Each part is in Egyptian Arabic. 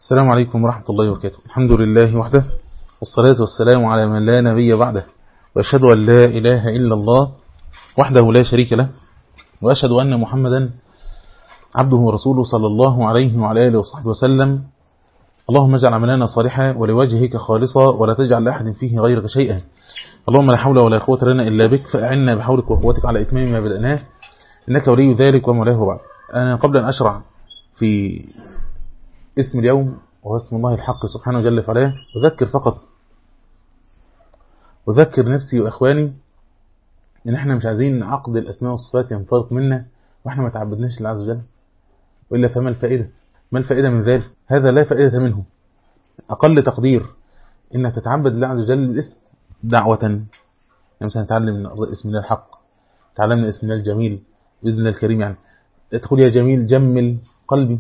السلام عليكم ورحمة الله وبركاته الحمد لله وحده والصلاة والسلام على من لا نبي بعده وأشهد أن لا إله إلا الله وحده لا شريك له وأشهد أن محمدا عبده ورسوله صلى الله عليه وعلى آله وصحبه وسلم اللهم اجعل عملنا صالحا ولوجهك خالصا ولا تجعل لأحد فيه غيرك شيئا اللهم لا حول ولا قوة لنا إلا بك فأعنا بحولك وقوتك على إتمام ما بدأناه إنك ولي ذلك ومولاه بعد أنا قبل أن أشرع في اسم اليوم وهو اسم الله الحق سبحانه جل وعلا أذكر فقط أذكر نفسي وإخواني إن إحنا مش عايزين عقد الأسماء والصفات ينفرط منا وإحنا ما تعبدناش لله عز وجل وإلا فما الفائدة ما الفائدة من ذلك هذا لا فائدة منه أقل تقدير إنك تتعبد لله عز وجل بالاسم دعوة يعني مثلا نتعلم من اسم الله الحق تعلمنا اسم الله الجميل بإذن الله الكريم يعني ادخل يا جميل جمل قلبي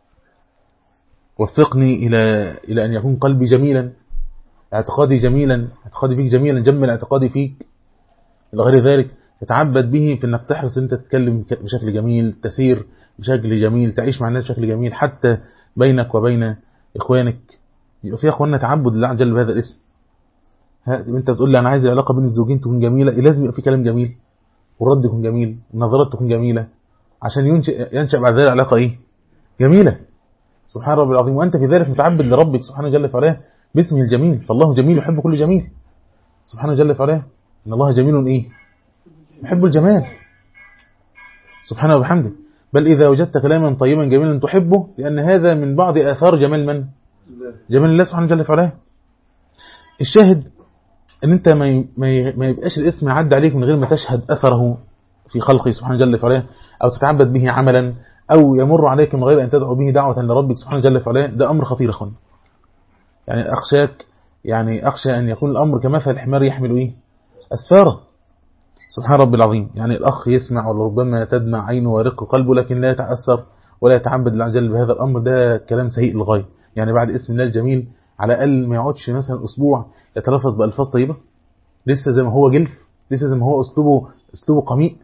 وفقني إلى إلى أن يكون قلبي جميلا اعتقادي جميلا اعتقادي فيك جميلا جمل اعتقادي فيك إلى غير ذلك تتعبد به في أنك تحرص أنت تتكلم بشكل جميل تسير بشكل جميل تعيش مع الناس بشكل جميل حتى بينك وبين إخوانك يبقى في أخواننا تعبد لله عز وجل بهذا الاسم انت تقول لي انا عايز العلاقه بين الزوجين تكون جميله لازم يبقى في كلام جميل والرد يكون جميل النظرات تكون جميله عشان ينشئ ينشا بعد ذلك علاقه ايه جميله سبحان ربي العظيم وانت في ذلك متعبد لربك سبحانه جل وعلا باسمه الجميل فالله جميل يحب كل جميل سبحانه جل وعلا ان الله جميل ايه يحب الجمال سبحانه وبحمده بل اذا وجدت كلاما طيبا جميلا تحبه لان هذا من بعض اثار جمال من جمال الله سبحانه جل وعلا الشاهد ان انت ما ما يبقاش الاسم يعدي عليك من غير ما تشهد اثره في خلقه سبحانه جل وعلا او تتعبد به عملا او يمر عليك من غير ان تدعو به دعوه لربك سبحانه جل وعلا ده امر خطير يا اخوان يعني اخشاك يعني اخشى ان يكون الامر كمثل الحمار يحمل ايه اسفاره سبحان رب العظيم يعني الاخ يسمع ولربما تدمع عينه ويرق قلبه لكن لا يتاثر ولا يتعبد الله جل بهذا الامر ده كلام سيء للغايه يعني بعد اسم الله الجميل على الأقل ما يقعدش مثلا أسبوع يتلفظ بألفاظ طيبة لسه زي ما هو جلف لسه زي ما هو أسلوبه أسلوبه قميء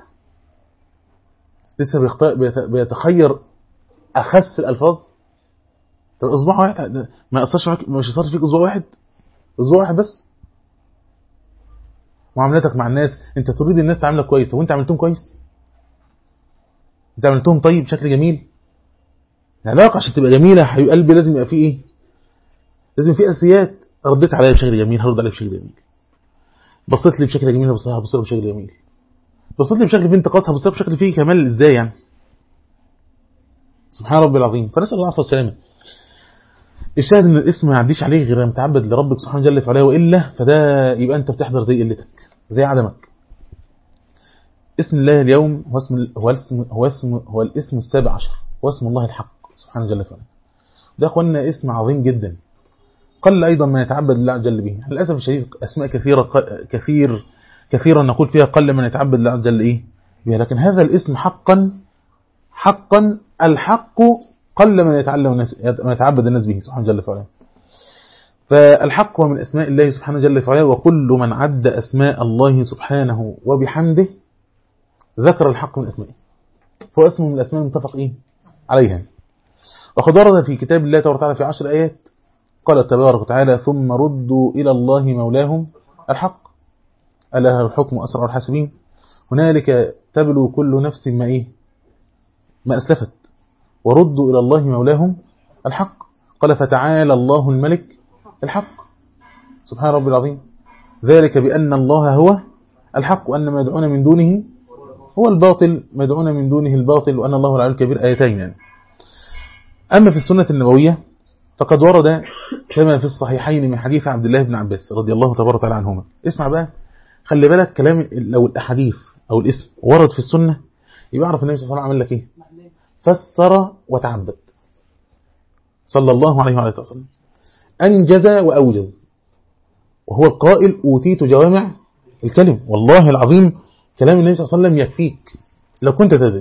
لسه بيتخير أخس الألفاظ طب أسبوع واحد ما أثرش معاك مش أثرش فيك أسبوع واحد أسبوع واحد بس معاملتك مع الناس أنت تريد الناس تعاملك كويس وأنت عملتهم كويس أنت عملتهم طيب بشكل جميل العلاقة عشان تبقى جميلة حبيب قلبي لازم يبقى فيه إيه لازم في اساسيات رديت عليها بشكل جميل هرد عليك بشكل جميل بصيت لي بشكل جميل هبص لها بشكل جميل بصيت لي بشكل فيه انتقاص هبص لها بشكل فيه كمال ازاي يعني سبحان ربي العظيم فنسال الله العفو والسلامه الشاهد ان الاسم ما يعديش عليك غير لما تعبد لربك سبحانه جل وعلا والا فده يبقى انت بتحضر زي قلتك زي عدمك اسم الله اليوم هو اسم هو الاسم هو اسم هو الاسم السابع عشر هو اسم الله الحق سبحانه جل وعلا ده اخوانا اسم عظيم جدا قل أيضا ما يتعبد الله جل به للأسف الشديد أسماء كثيرة كثير كثيرا نقول فيها قل من يتعبد الله جل إيه بها لكن هذا الاسم حقا حقا الحق قل من يتعلم الناس من يتعبد الناس به سبحانه جل وعلا فالحق هو من أسماء الله سبحانه جل وعلا وكل من عد أسماء الله سبحانه وبحمده ذكر الحق من أسمائه فهو اسم من الأسماء المتفق إيه عليها وقد ورد في كتاب الله تبارك وتعالى في عشر آيات قال تبارك وتعالى ثم ردوا إلى الله مولاهم الحق ألا الحكم أسرع الحاسبين هنالك تبلو كل نفس ما إيه ما أسلفت وردوا إلى الله مولاهم الحق قال فتعالى الله الملك الحق سبحان رب العظيم ذلك بأن الله هو الحق وأن ما يدعون من دونه هو الباطل ما يدعون من دونه الباطل وأن الله العلي الكبير آيتين يعني. أما في السنة النبوية فقد ورد كما في الصحيحين من حديث عبد الله بن عباس رضي الله تبارك وتعالى عنهما اسمع بقى خلي بالك كلام لو الاحاديث او الاسم ورد في السنه يبقى اعرف النبي صلى الله عليه وسلم عمل لك ايه فسر وتعبد صلى الله عليه وعلى وسلم انجز واوجز وهو القائل اوتيت جوامع الكلم والله العظيم كلام النبي صلى الله عليه وسلم يكفيك لو كنت تدري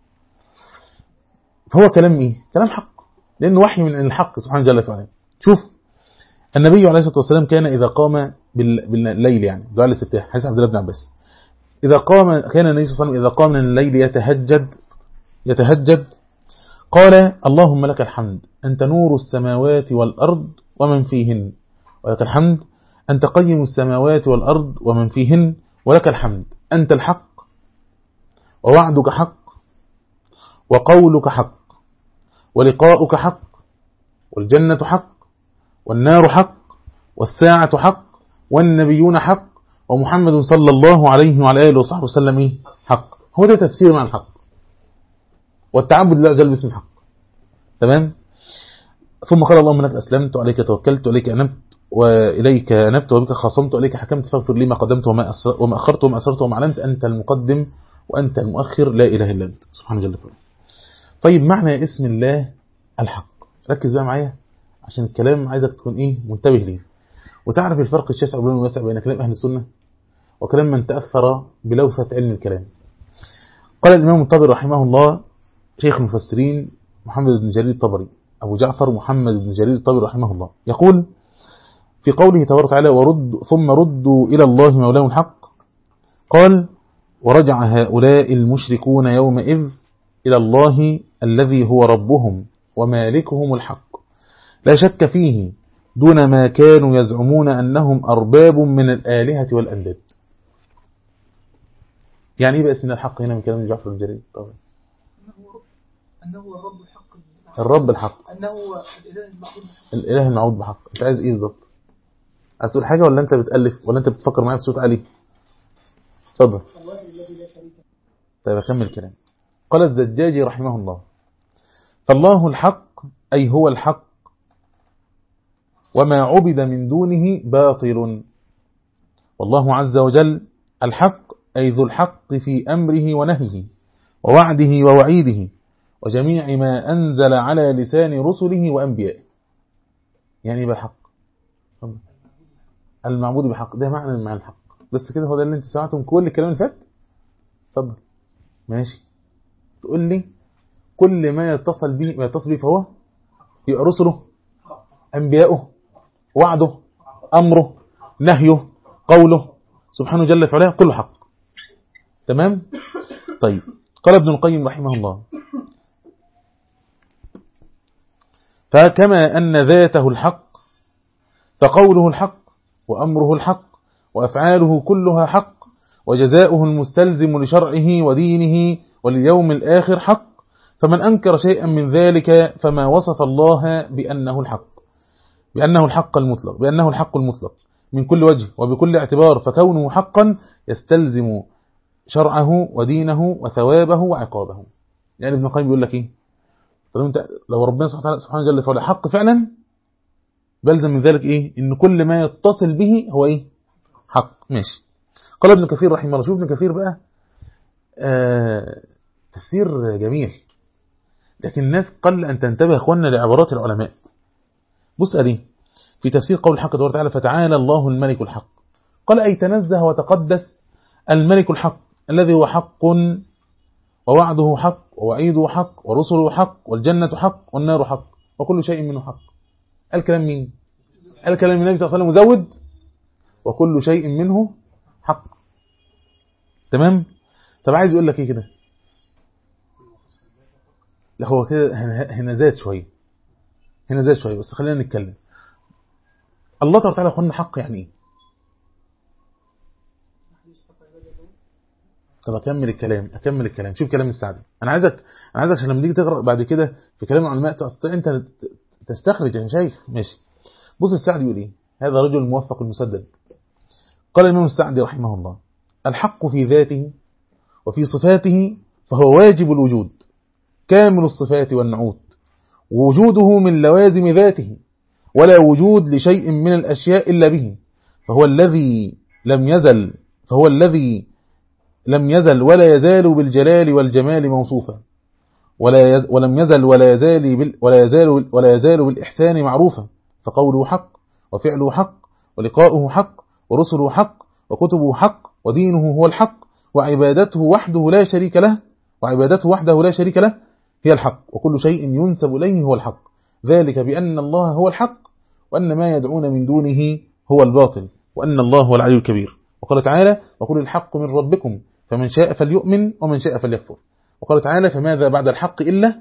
فهو كلام ايه كلام حق لأنه وحي من الحق سبحانه جل وعلا شوف النبي عليه الصلاة والسلام كان إذا قام بالليل يعني دعاء الاستفتاح حديث عبد الله بن عباس إذا قام كان النبي صلى الله عليه وسلم إذا قام من الليل يتهجد يتهجد قال اللهم لك الحمد أنت نور السماوات والأرض ومن فيهن ولك الحمد أنت قيم السماوات والأرض ومن فيهن ولك الحمد أنت الحق ووعدك حق وقولك حق ولقاؤك حق والجنة حق والنار حق والساعة حق والنبيون حق ومحمد صلى الله عليه وعلى آله وصحبه وسلم حق هو ده تفسير معنى الحق والتعبد لله جل باسم الحق تمام ثم قال اللهم لك أسلمت وعليك توكلت وإليك أنبت وإليك أنبت وبك خاصمت وإليك حكمت فاغفر لي ما قدمت وما, وما أخرت وما أسرت وما أعلنت أنت المقدم وأنت المؤخر لا إله إلا أنت سبحانه جل وعلا طيب معنى اسم الله الحق ركز بقى معايا عشان الكلام عايزك تكون إيه منتبه ليه وتعرف الفرق الشاسع والواسع بين كلام أهل السنة وكلام من تأثر بلوثة علم الكلام قال الإمام الطبري رحمه الله شيخ المفسرين محمد بن جرير الطبري أبو جعفر محمد بن جرير الطبري رحمه الله يقول في قوله تبارك وتعالى ورد ثم ردوا إلى الله مولاهم الحق قال ورجع هؤلاء المشركون يومئذ إلى الله الذي هو ربهم ومالكهم الحق لا شك فيه دون ما كانوا يزعمون أنهم أرباب من الآلهة والأنداد يعني ايه بقى اسم الحق هنا من كلام جعفر بن جرير طبعا أنه هو الرب الحق الرب الحق أنه هو الإله المعبود بحق الإله المعبود بحق أنت عايز إيه بالظبط عايز تقول حاجة ولا أنت بتألف ولا أنت بتفكر معايا بصوت عالي اتفضل الله الذي لا شريك له طيب أكمل الكلام قال الزجاجي رحمه الله فالله الحق أي هو الحق وما عبد من دونه باطل والله عز وجل الحق أي ذو الحق في أمره ونهيه ووعده ووعيده وجميع ما أنزل على لسان رسله وأنبيائه يعني إيه بالحق المعبود بحق ده معنى معنى الحق بس كده هو ده اللي انت سمعته من كل الكلام اللي فات اتفضل ماشي تقول لي كل ما يتصل به ما يتصل به فهو يبقى رسله انبياؤه وعده امره نهيه قوله سبحانه جل في علاه كله حق تمام طيب قال ابن القيم رحمه الله فكما أن ذاته الحق فقوله الحق وأمره الحق وأفعاله كلها حق وجزاؤه المستلزم لشرعه ودينه ولليوم الآخر حق فمن أنكر شيئا من ذلك فما وصف الله بأنه الحق بأنه الحق المطلق بأنه الحق المطلق من كل وجه وبكل اعتبار فكونه حقا يستلزم شرعه ودينه وثوابه وعقابه يعني ابن القيم بيقول لك ايه طب انت لو ربنا سبحانه سبحانه جل وعلا حق فعلا بلزم من ذلك ايه ان كل ما يتصل به هو ايه حق ماشي قال ابن كثير رحمه الله شوف ابن كثير بقى آه تفسير جميل لكن الناس قل ان تنتبه يا اخواننا لعبارات العلماء بص ادي في تفسير قول الحق تبارك وتعالى فتعالى الله الملك الحق قال اي تنزه وتقدس الملك الحق الذي هو حق ووعده حق ووعيده حق ورسله حق والجنة حق والنار حق وكل شيء منه حق الكلام مين الكلام النبي صلى الله عليه وسلم مزود وكل شيء منه حق تمام طب عايز يقول لك ايه كده لا هو كده هنا زاد شويه هنا زاد شويه بس خلينا نتكلم الله تبارك وتعالى اخوانا حق يعني ايه طب اكمل الكلام اكمل الكلام شوف كلام السعدي انا عايزك انا عايزك عشان لما تيجي تقرا بعد كده في كلام العلماء تستطيع انت تستخرج انا شايف ماشي بص السعدي يقول ايه هذا رجل موفق المسدد قال الامام السعدي رحمه الله الحق في ذاته وفي صفاته فهو واجب الوجود كامل الصفات والنعوت ووجوده من لوازم ذاته ولا وجود لشيء من الأشياء إلا به فهو الذي لم يزل فهو الذي لم يزل ولا يزال بالجلال والجمال موصوفا ولا يز ولم يزل ولا يزال بال ولا يزال ولا يزال بالإحسان معروفا فقوله حق وفعله حق ولقاؤه حق ورسله حق وكتبه حق ودينه هو الحق وعبادته وحده لا شريك له وعبادته وحده لا شريك له هي الحق وكل شيء ينسب إليه هو الحق ذلك بأن الله هو الحق وأن ما يدعون من دونه هو الباطل وأن الله هو العلي الكبير وقال تعالى وقل الحق من ربكم فمن شاء فليؤمن ومن شاء فليكفر وقال تعالى فماذا بعد الحق إلا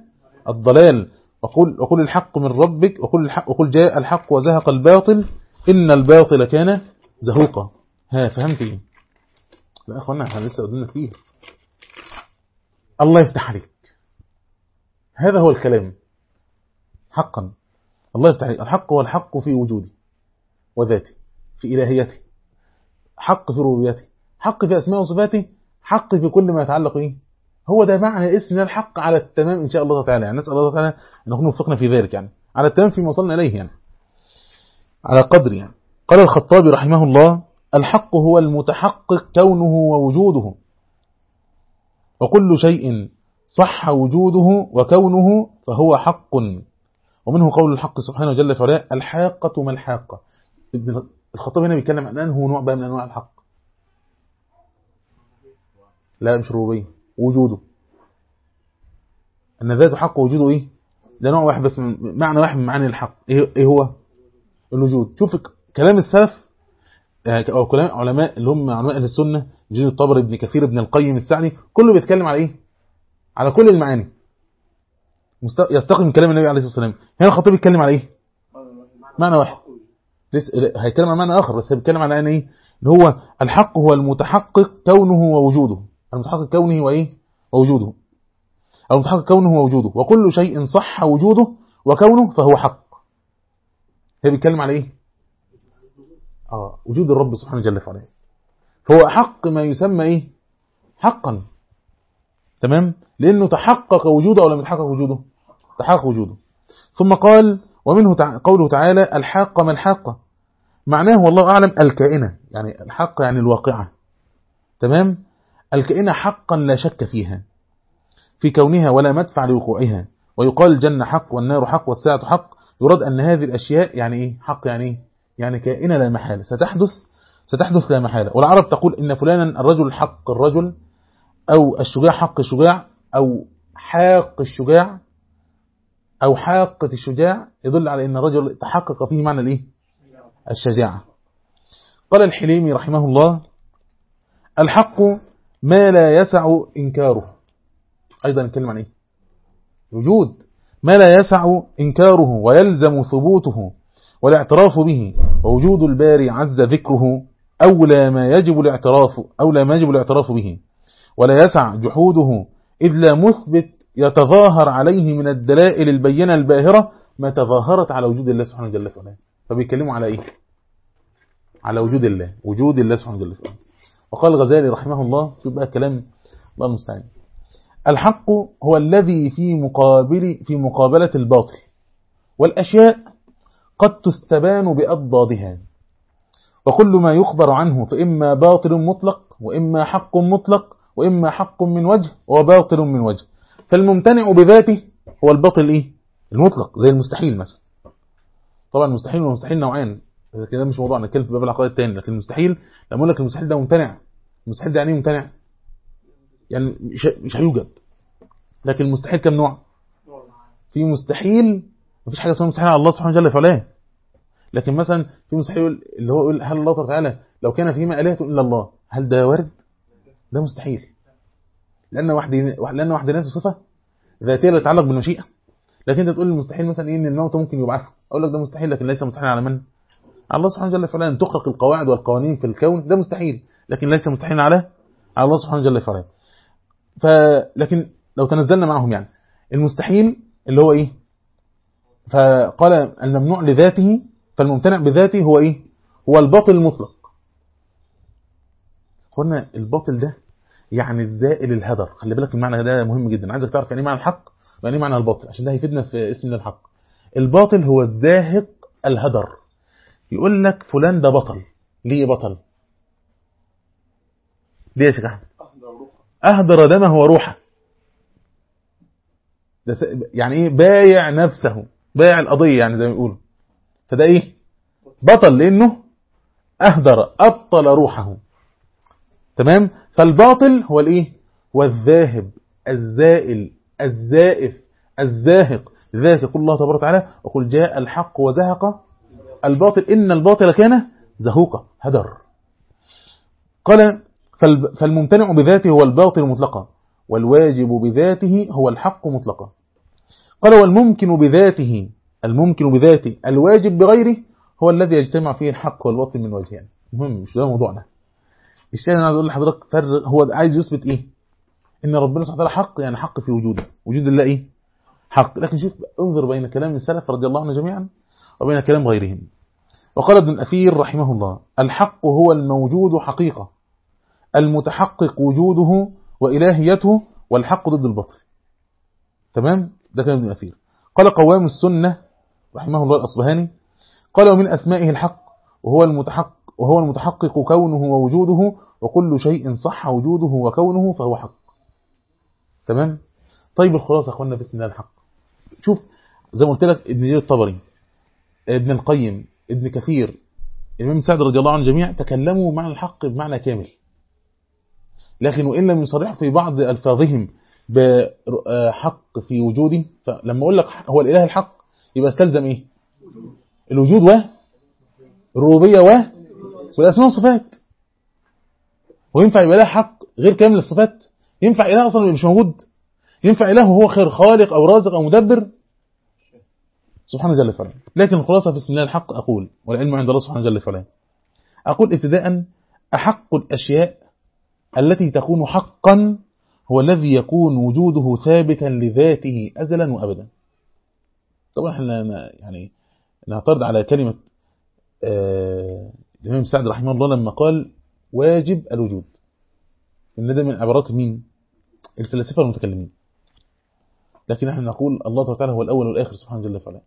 الضلال وقل وقل الحق من ربك وقل الحق وقل جاء الحق وزهق الباطل إن الباطل كان زهوقا ها فهمت ايه لا يا اخوانا احنا لسه قدامنا كتير الله يفتح عليك هذا هو الكلام حقا الله يفتح عليك الحق هو الحق في وجودي وذاتي في إلهيته حق في ربوبيته حق في أسماء وصفاته حق في كل ما يتعلق إيه هو ده معنى اسم الحق على التمام إن شاء الله تعالى يعني نسأل الله تعالى أن نكون وفقنا في ذلك يعني على التمام فيما وصلنا إليه يعني على قدر يعني قال الخطابي رحمه الله الحق هو المتحقق كونه ووجوده وكل شيء صح وجوده وكونه فهو حق ومنه قول الحق سبحانه جل وعلا الحاقة ما الحاقة ابن الخطاب هنا بيتكلم عن أنه نوع بقى من أنواع الحق لا مش ربوبية وجوده أن ذاته حق وجوده إيه ده نوع واحد بس من معنى واحد من معاني الحق إيه إيه هو الوجود شوف كلام السلف أو كلام علماء اللي هم علماء أهل السنة جيد الطبري ابن كثير ابن القيم السعدي كله بيتكلم على إيه على كل المعاني يستقيم كلام النبي عليه الصلاة والسلام هنا الخطيب بيتكلم على إيه معنى واحد لسه هيتكلم عن معنى آخر بس بيتكلم على أن إيه اللي هو الحق هو المتحقق كونه ووجوده المتحقق كونه وإيه ووجوده المتحقق كونه ووجوده وكل شيء صح وجوده وكونه فهو حق هي بيتكلم على إيه آه وجود الرب سبحانه جل وعلا فهو حق ما يسمى إيه حقا تمام لأنه تحقق وجوده أو لم يتحقق وجوده تحقق وجوده ثم قال ومنه تع... قوله تعالى الحاق ما الحاقة معناه والله أعلم الكائنة يعني الحق يعني الواقعة تمام الكائنة حقا لا شك فيها في كونها ولا مدفع لوقوعها ويقال الجنة حق والنار حق والساعة حق يراد أن هذه الأشياء يعني إيه حق يعني إيه يعني كائنة لا محالة ستحدث ستحدث لا محالة والعرب تقول إن فلانا الرجل حق الرجل أو الشجاع حق الشجاع أو حاق الشجاع أو حاقة الشجاع يدل على أن الرجل تحقق فيه معنى الإيه؟ الشجاعة قال الحليمي رحمه الله الحق ما لا يسع إنكاره أيضا نتكلم عن إيه؟ وجود ما لا يسع إنكاره ويلزم ثبوته والاعتراف به ووجود الباري عز ذكره أولى ما يجب الاعتراف أولى ما يجب الاعتراف به ولا يسع جحوده إذ لا مثبت يتظاهر عليه من الدلائل البينة الباهرة ما تظاهرت على وجود الله سبحانه جل وعلا فبيتكلموا على إيه على وجود الله وجود الله سبحانه جل وعلا وقال الغزالي رحمه الله شوف بقى كلام الله المستعان الحق هو الذي في مقابل في مقابلة الباطل والأشياء قد تستبان بأضدادها وكل ما يخبر عنه فإما باطل مطلق وإما حق مطلق وإما حق من وجه وباطل من وجه فالممتنع بذاته هو الباطل إيه؟ المطلق زي المستحيل مثلا طبعا المستحيل والمستحيل نوعان كده مش موضوعنا نتكلم في باب العقائد التاني لكن المستحيل لما اقول لك المستحيل ده ممتنع المستحيل ده يعني ايه ممتنع يعني مش, مش هيوجد لكن المستحيل كم نوع في مستحيل مفيش حاجه اسمها مستحيل على الله سبحانه وتعالى فعلاه لكن مثلا في مستحيل اللي هو يقول هل الله تعالى لو كان فيما آلهة إلا الله هل ده وارد ده مستحيل لأن وحدين لأن وحدانيته صفة ذاتية لا تتعلق بالمشيئة لكن انت تقول المستحيل مثلا ايه ان الموت ممكن يبعث اقول لك ده مستحيل لكن ليس مستحيل على من على الله سبحانه وتعالى فعلا ان تخرق القواعد والقوانين في الكون ده مستحيل لكن ليس مستحيل على على الله سبحانه وتعالى فعلا ف لكن لو تنزلنا معهم يعني المستحيل اللي هو ايه فقال الممنوع لذاته فالممتنع بذاته هو ايه هو الباطل المطلق قلنا الباطل ده يعني الزائل الهدر خلي بالك المعنى ده مهم جدا عايزك تعرف يعني ايه معنى الحق ويعني ايه معنى الباطل عشان ده هيفيدنا في اسم الحق الباطل هو الزاهق الهدر يقول لك فلان ده بطل ليه بطل ليه يا شيخ احمد اهدر دمه وروحه ده س... يعني ايه بايع نفسه بايع القضيه يعني زي ما بيقولوا فده ايه بطل لانه اهدر ابطل روحه تمام فالباطل هو الايه هو الذاهب الزائل الزائف الزاهق لذلك يقول الله تبارك وتعالى وقل جاء الحق وزهق الباطل إن الباطل كان زهوقا هدر قال فالممتنع بذاته هو الباطل مطلقا والواجب بذاته هو الحق مطلقا قال والممكن بذاته الممكن بذاته الواجب بغيره هو الذي يجتمع فيه الحق والباطل من وجهين مهم مش ده موضوعنا الشيء انا عايز اقول لحضرتك فرق هو عايز يثبت ايه ان ربنا سبحانه وتعالى حق يعني حق في وجوده وجود الله ايه حق لكن شوف انظر بين كلام السلف رضي الله عنهم جميعا وبين كلام غيرهم وقال ابن الأثير رحمه الله الحق هو الموجود حقيقة المتحقق وجوده وإلهيته والحق ضد البطل تمام ده كلام ابن الأثير قال قوام السنة رحمه الله الأصبهاني قال ومن أسمائه الحق وهو المتحقق وهو المتحقق كونه ووجوده وكل شيء صح وجوده وكونه فهو حق تمام طيب الخلاصة يا اخوانا بسم الله الحق شوف زي ما قلت لك ابن جرير الطبري ابن القيم ابن كثير الإمام سعد رضي الله عنه جميع تكلموا مع الحق بمعنى كامل لكن وإن لم يصرحوا في بعض ألفاظهم بحق في وجوده فلما أقول لك هو الإله الحق يبقى استلزم إيه الوجود و الربوبية و والأسماء والصفات وينفع يبقى إله حق غير كامل الصفات ينفع إله أصلا مش موجود ينفع إله وهو خير خالق أو رازق أو مدبر سبحانه جل وعلا لكن الخلاصة في بسم الله الحق أقول والعلم عند الله سبحانه جل وعلا أقول ابتداء أحق الأشياء التي تكون حقا هو الذي يكون وجوده ثابتا لذاته أزلا وأبدا طبعا احنا يعني نعترض على كلمة آه الإمام سعد رحمه الله لما قال واجب الوجود إن ده من عبارات مين الفلاسفة المتكلمين لكن احنا نقول الله تعالى هو الأول والآخر سبحانه جل وعلا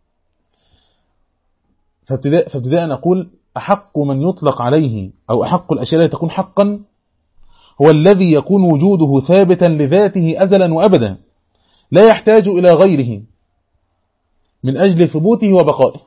فابتداء, فابتداء نقول أحق من يطلق عليه أو أحق الأشياء التي تكون حقا هو الذي يكون وجوده ثابتا لذاته أزلا وأبدا لا يحتاج إلى غيره من أجل ثبوته وبقائه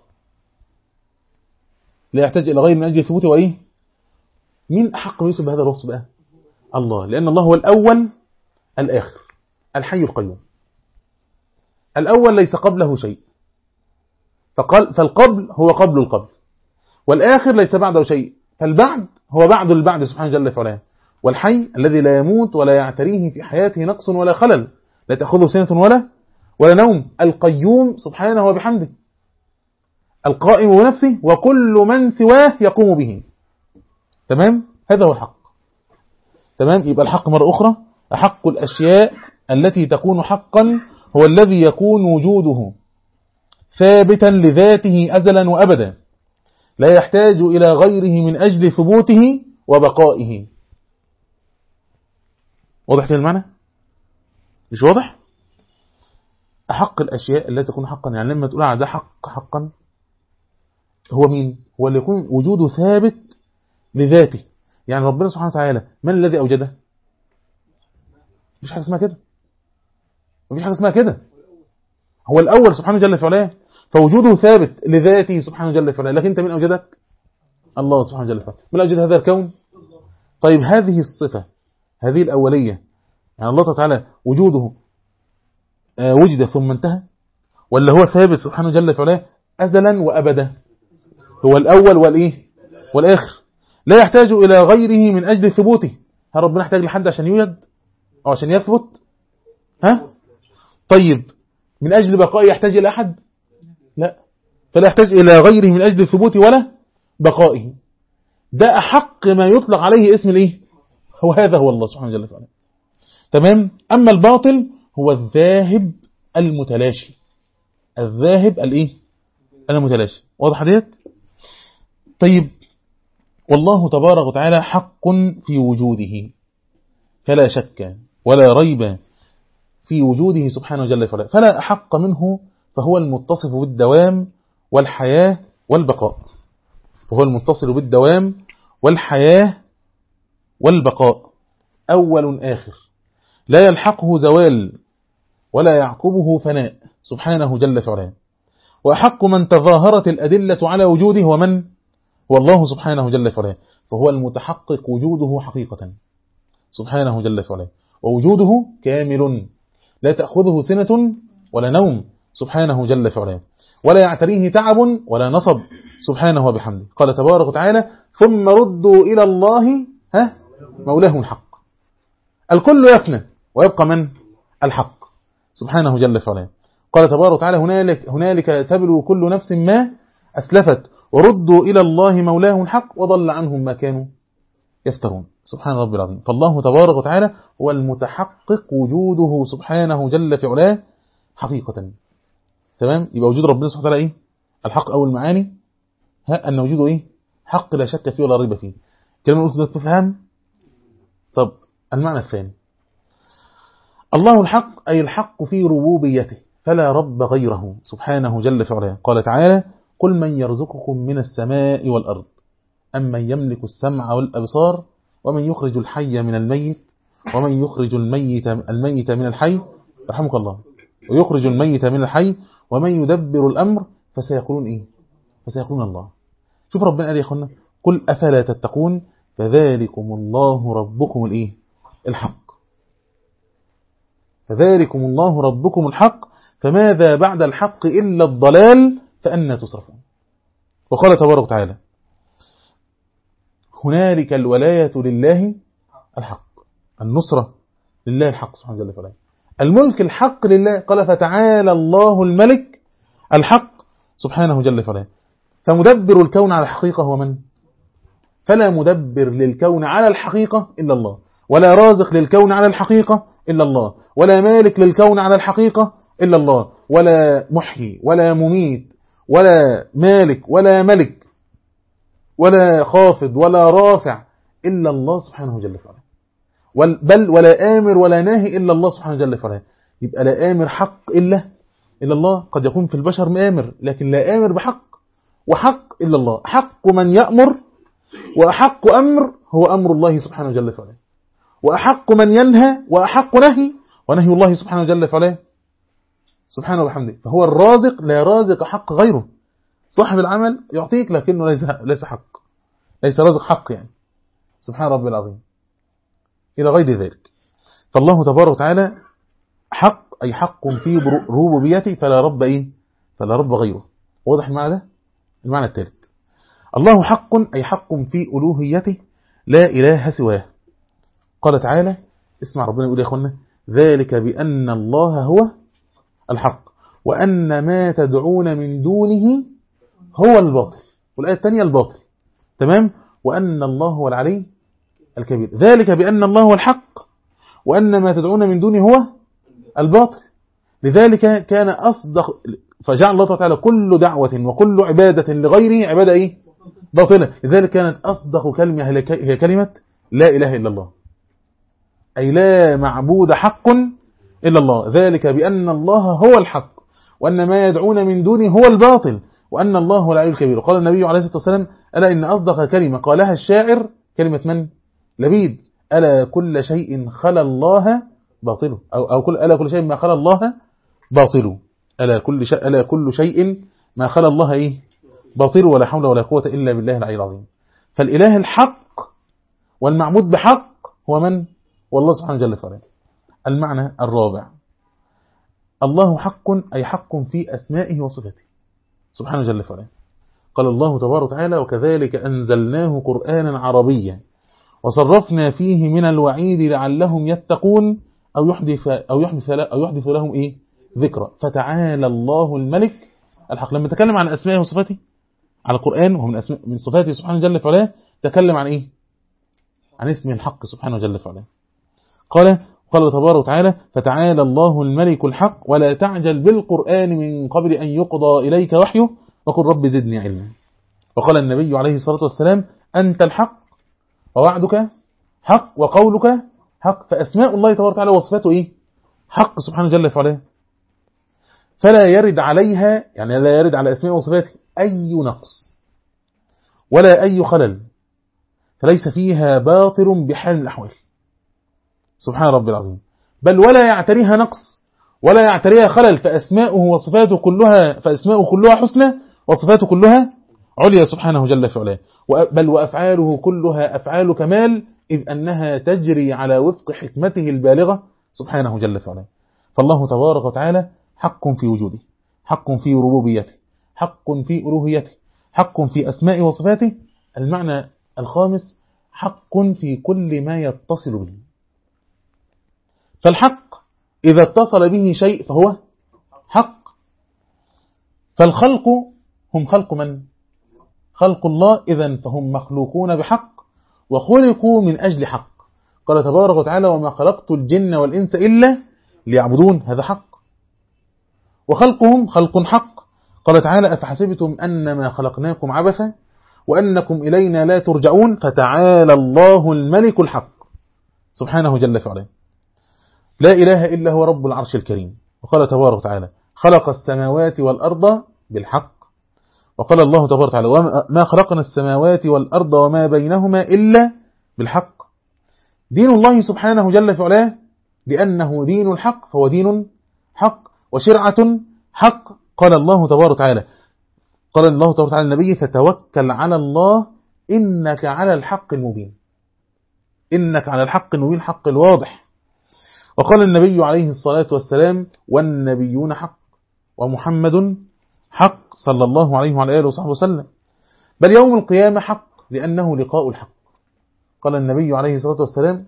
لا يحتاج إلى غيره من أجل ثبوته وإيه مين أحق يوسف بهذا الوصف بقى الله لأن الله هو الأول الآخر الحي القيوم الأول ليس قبله شيء فقال فالقبل هو قبل القبل والآخر ليس بعده شيء فالبعد هو بعد البعد سبحانه جل وعلا والحي الذي لا يموت ولا يعتريه في حياته نقص ولا خلل لا تأخذه سنة ولا ولا نوم القيوم سبحانه وبحمده القائم بنفسه وكل من سواه يقوم به تمام هذا هو الحق تمام يبقى الحق مرة أخرى أحق الأشياء التي تكون حقا هو الذي يكون وجوده ثابتا لذاته أزلا وأبدا لا يحتاج إلى غيره من أجل ثبوته وبقائه واضح كده المعنى مش واضح أحق الأشياء التي تكون حقا يعني لما تقول على ده حق حقا هو مين هو اللي يكون وجوده ثابت لذاته يعني ربنا سبحانه وتعالى من الذي أوجده مفيش حاجة اسمها كده مفيش حاجة اسمها كده هو الأول سبحانه جل وعلا فوجوده ثابت لذاته سبحانه جل وعلا لكن أنت من أوجدك الله سبحانه جل وعلا من أوجد هذا الكون طيب هذه الصفة هذه الأولية يعني الله تعالى وجوده وجد ثم انتهى ولا هو ثابت سبحانه جل وعلا أزلا وأبدا هو الأول والإيه والآخر لا يحتاج إلى غيره من أجل ثبوته هل ربنا يحتاج لحد عشان يوجد أو عشان يثبت ها طيب من أجل بقائه يحتاج إلى أحد لا فلا يحتاج إلى غيره من أجل ثبوته ولا بقائه ده أحق ما يطلق عليه اسم الإيه هو هذا هو الله سبحانه جل وعلا تمام أما الباطل هو الذاهب المتلاشي الذاهب الإيه المتلاشي واضح ديت طيب والله تبارك وتعالى حق في وجوده فلا شك ولا ريب في وجوده سبحانه جل وعلا فلا أحق منه فهو المتصف بالدوام والحياة والبقاء فهو المتصل بالدوام والحياة والبقاء أول آخر لا يلحقه زوال ولا يعقبه فناء سبحانه جل وعلا وأحق من تظاهرت الأدلة على وجوده ومن هو الله سبحانه جل وعلا فهو المتحقق وجوده حقيقة سبحانه جل وعلا ووجوده كامل لا تأخذه سنة ولا نوم سبحانه جل وعلا ولا يعتريه تعب ولا نصب سبحانه وبحمده قال تبارك وتعالى ثم ردوا إلى الله ها مولاه الحق الكل يفنى ويبقى من الحق سبحانه جل وعلا قال تبارك وتعالى هنالك, هنالك تبلو كل نفس ما أسلفت وردوا إلى الله مولاهم الحق وضل عنهم ما كانوا يفترون سبحان ربي العظيم فالله تبارك وتعالى هو المتحقق وجوده سبحانه جل في علاه حقيقة تمام يبقى وجود ربنا سبحانه وتعالى إيه الحق أو المعاني ها أن وجوده إيه حق لا شك فيه ولا ريب فيه كلمة قلت تفهم طب المعنى الثاني الله الحق أي الحق في ربوبيته فلا رب غيره سبحانه جل في علاه قال تعالى قل من يرزقكم من السماء والأرض أم من يملك السمع والأبصار ومن يخرج الحي من الميت ومن يخرج الميت الميت من الحي رحمك الله ويخرج الميت من الحي ومن يدبر الأمر فسيقولون إيه فسيقولون الله شوف ربنا قال يا أخوانا قل أفلا تتقون فذلكم الله ربكم الإيه الحق فذلكم الله ربكم الحق فماذا بعد الحق إلا الضلال فأنا تصرفون وقال تبارك وتعالى هنالك الولاية لله الحق النصرة لله الحق سبحانه وتعالى الملك الحق لله قال فتعالى الله الملك الحق سبحانه جل وعلا فمدبر الكون على الحقيقة هو من؟ فلا مدبر للكون على الحقيقة إلا الله ولا رازق للكون على الحقيقة إلا الله ولا مالك للكون على الحقيقة إلا الله ولا محيي ولا مميت ولا مالك ولا ملك ولا خافض ولا رافع إلا الله سبحانه جل وعلا بل ولا آمر ولا ناهي إلا الله سبحانه جل وعلا يبقى لا آمر حق إلا إلا الله قد يكون في البشر مآمر لكن لا آمر بحق وحق إلا الله حق من يأمر وأحق أمر هو أمر الله سبحانه جل وعلا وأحق من ينهى وأحق نهي ونهي الله سبحانه جل وعلا سبحانه وبحمده فهو الرازق لا رازق حق غيره صاحب العمل يعطيك لكنه ليس ليس حق ليس رازق حق يعني سبحان ربي العظيم إلى غير ذلك فالله تبارك وتعالى حق أي حق في ربوبيته فلا رب إيه فلا رب غيره واضح المعنى ده المعنى الثالث الله حق أي حق في ألوهيته لا إله سواه قال تعالى اسمع ربنا يقول يا أخوانا ذلك بأن الله هو الحق وأن ما تدعون من دونه هو الباطل والآية الثانية الباطل تمام وأن الله هو العلي الكبير ذلك بأن الله هو الحق وأن ما تدعون من دونه هو الباطل لذلك كان أصدق فجعل الله تعالى كل دعوة وكل عبادة لغيره عبادة إيه؟ باطلة لذلك كانت أصدق كلمة هي كلمة لا إله إلا الله أي لا معبود حق إلا الله ذلك بأن الله هو الحق وأن ما يدعون من دونه هو الباطل وأن الله هو العلي الكبير قال النبي عليه الصلاة والسلام ألا إن أصدق كلمة قالها الشاعر كلمة من؟ لبيد ألا كل شيء خلى الله باطله أو, أو كل ألا كل شيء ما خلى الله باطله ألا كل شيء ألا كل شيء ما خلى الله إيه باطل ولا حول ولا قوة إلا بالله العلي العظيم فالإله الحق والمعبود بحق هو من؟ والله سبحانه جل وعلا المعنى الرابع الله حق أي حق في أسمائه وصفاته سبحانه جل وعلا قال الله تبارك وتعالى وكذلك أنزلناه قرآنا عربيا وصرفنا فيه من الوعيد لعلهم يتقون أو يحدث أو يحدث أو يحدث لهم إيه ذكرى فتعالى الله الملك الحق لما تكلم عن أسمائه وصفاته على القرآن وهو من أسماء من صفاته سبحانه جل وعلا تكلم عن إيه عن اسمه الحق سبحانه جل وعلا قال قال تبارك وتعالى فتعالى الله الملك الحق ولا تعجل بالقرآن من قبل أن يقضى إليك وحيه وقل رب زدني علما وقال النبي عليه الصلاة والسلام أنت الحق ووعدك حق وقولك حق فأسماء الله تبارك وتعالى وصفاته إيه حق سبحانه جل وعلا فلا يرد عليها يعني لا يرد على أسماء وصفاته أي نقص ولا أي خلل فليس فيها باطل بحال من الأحوال سبحان رب العظيم بل ولا يعتريها نقص ولا يعتريها خلل فأسماؤه وصفاته كلها فأسماؤه كلها حسنى وصفاته كلها عليا سبحانه جل في علاه بل وأفعاله كلها أفعال كمال إذ أنها تجري على وفق حكمته البالغة سبحانه جل في علاه فالله تبارك وتعالى حق في وجوده حق في ربوبيته حق في ألوهيته حق في أسماء وصفاته المعنى الخامس حق في كل ما يتصل به فالحق إذا اتصل به شيء فهو حق فالخلق هم خلق من خلق الله إذا فهم مخلوقون بحق وخلقوا من أجل حق قال تبارك وتعالى وما خلقت الجن والإنس إلا ليعبدون هذا حق وخلقهم خلق حق قال تعالى أفحسبتم أنما خلقناكم عبثا وأنكم إلينا لا ترجعون فتعالى الله الملك الحق سبحانه جل في علاه لا إله إلا هو رب العرش الكريم وقال تبارك وتعالى خلق السماوات والأرض بالحق وقال الله تبارك وتعالى وما خلقنا السماوات والأرض وما بينهما إلا بالحق دين الله سبحانه جل في علاه لأنه دين الحق فهو دين حق وشرعة حق قال الله تبارك وتعالى قال الله تبارك وتعالى النبي فتوكل على الله إنك على الحق المبين إنك على الحق المبين حق الواضح وقال النبي عليه الصلاة والسلام والنبيون حق ومحمد حق صلى الله عليه وعلى آله وصحبه وسلم بل يوم القيامة حق لأنه لقاء الحق قال النبي عليه الصلاة والسلام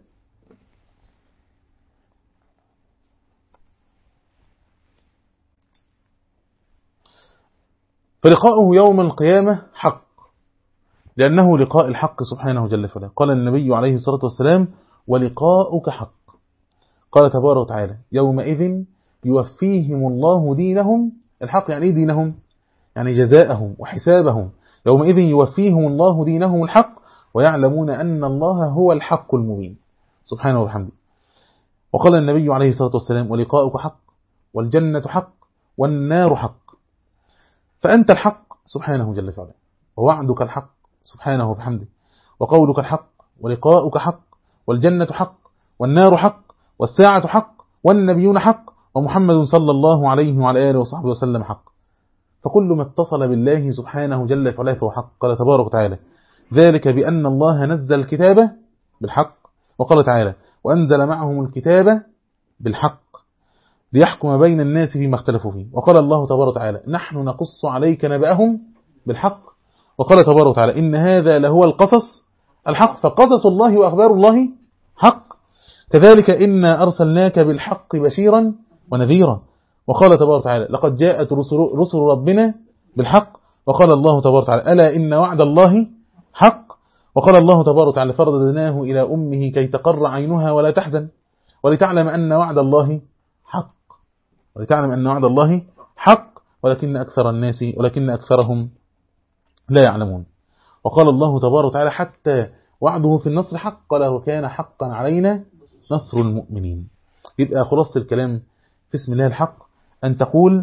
فلقاؤه يوم القيامة حق لأنه لقاء الحق سبحانه جل وعلا قال النبي عليه الصلاة والسلام ولقاؤك حق قال تبارك وتعالى يومئذ يوفيهم الله دينهم الحق يعني ايه دينهم يعني جزاءهم وحسابهم يومئذ يوفيهم الله دينهم الحق ويعلمون أن الله هو الحق المبين سبحانه وبحمده وقال النبي عليه الصلاة والسلام ولقاؤك حق والجنة حق والنار حق فأنت الحق سبحانه جل وعلا ووعدك الحق سبحانه وبحمده وقولك الحق ولقاؤك حق والجنة حق والنار حق والساعة حق والنبيون حق ومحمد صلى الله عليه وعلى آله وصحبه وسلم حق فكل ما اتصل بالله سبحانه جل وعلا فهو حق قال تبارك وتعالى ذلك بأن الله نزل الكتاب بالحق وقال تعالى وأنزل معهم الكتاب بالحق ليحكم بين الناس فيما اختلفوا فيه وقال الله تبارك وتعالى نحن نقص عليك نبأهم بالحق وقال تبارك وتعالى إن هذا لهو القصص الحق فقصص الله وأخبار الله حق كذلك إنا أرسلناك بالحق بشيرا ونذيرا وقال تبارك وتعالى لقد جاءت رسل, رسل ربنا بالحق وقال الله تبارك وتعالى ألا إن وعد الله حق وقال الله تبارك وتعالى فرددناه إلى أمه كي تقر عينها ولا تحزن ولتعلم أن وعد الله حق ولتعلم أن وعد الله حق ولكن أكثر الناس ولكن أكثرهم لا يعلمون وقال الله تبارك وتعالى حتى وعده في النصر حق قال وكان حقا علينا نصر المؤمنين يبقى خلاصة الكلام في اسم الله الحق أن تقول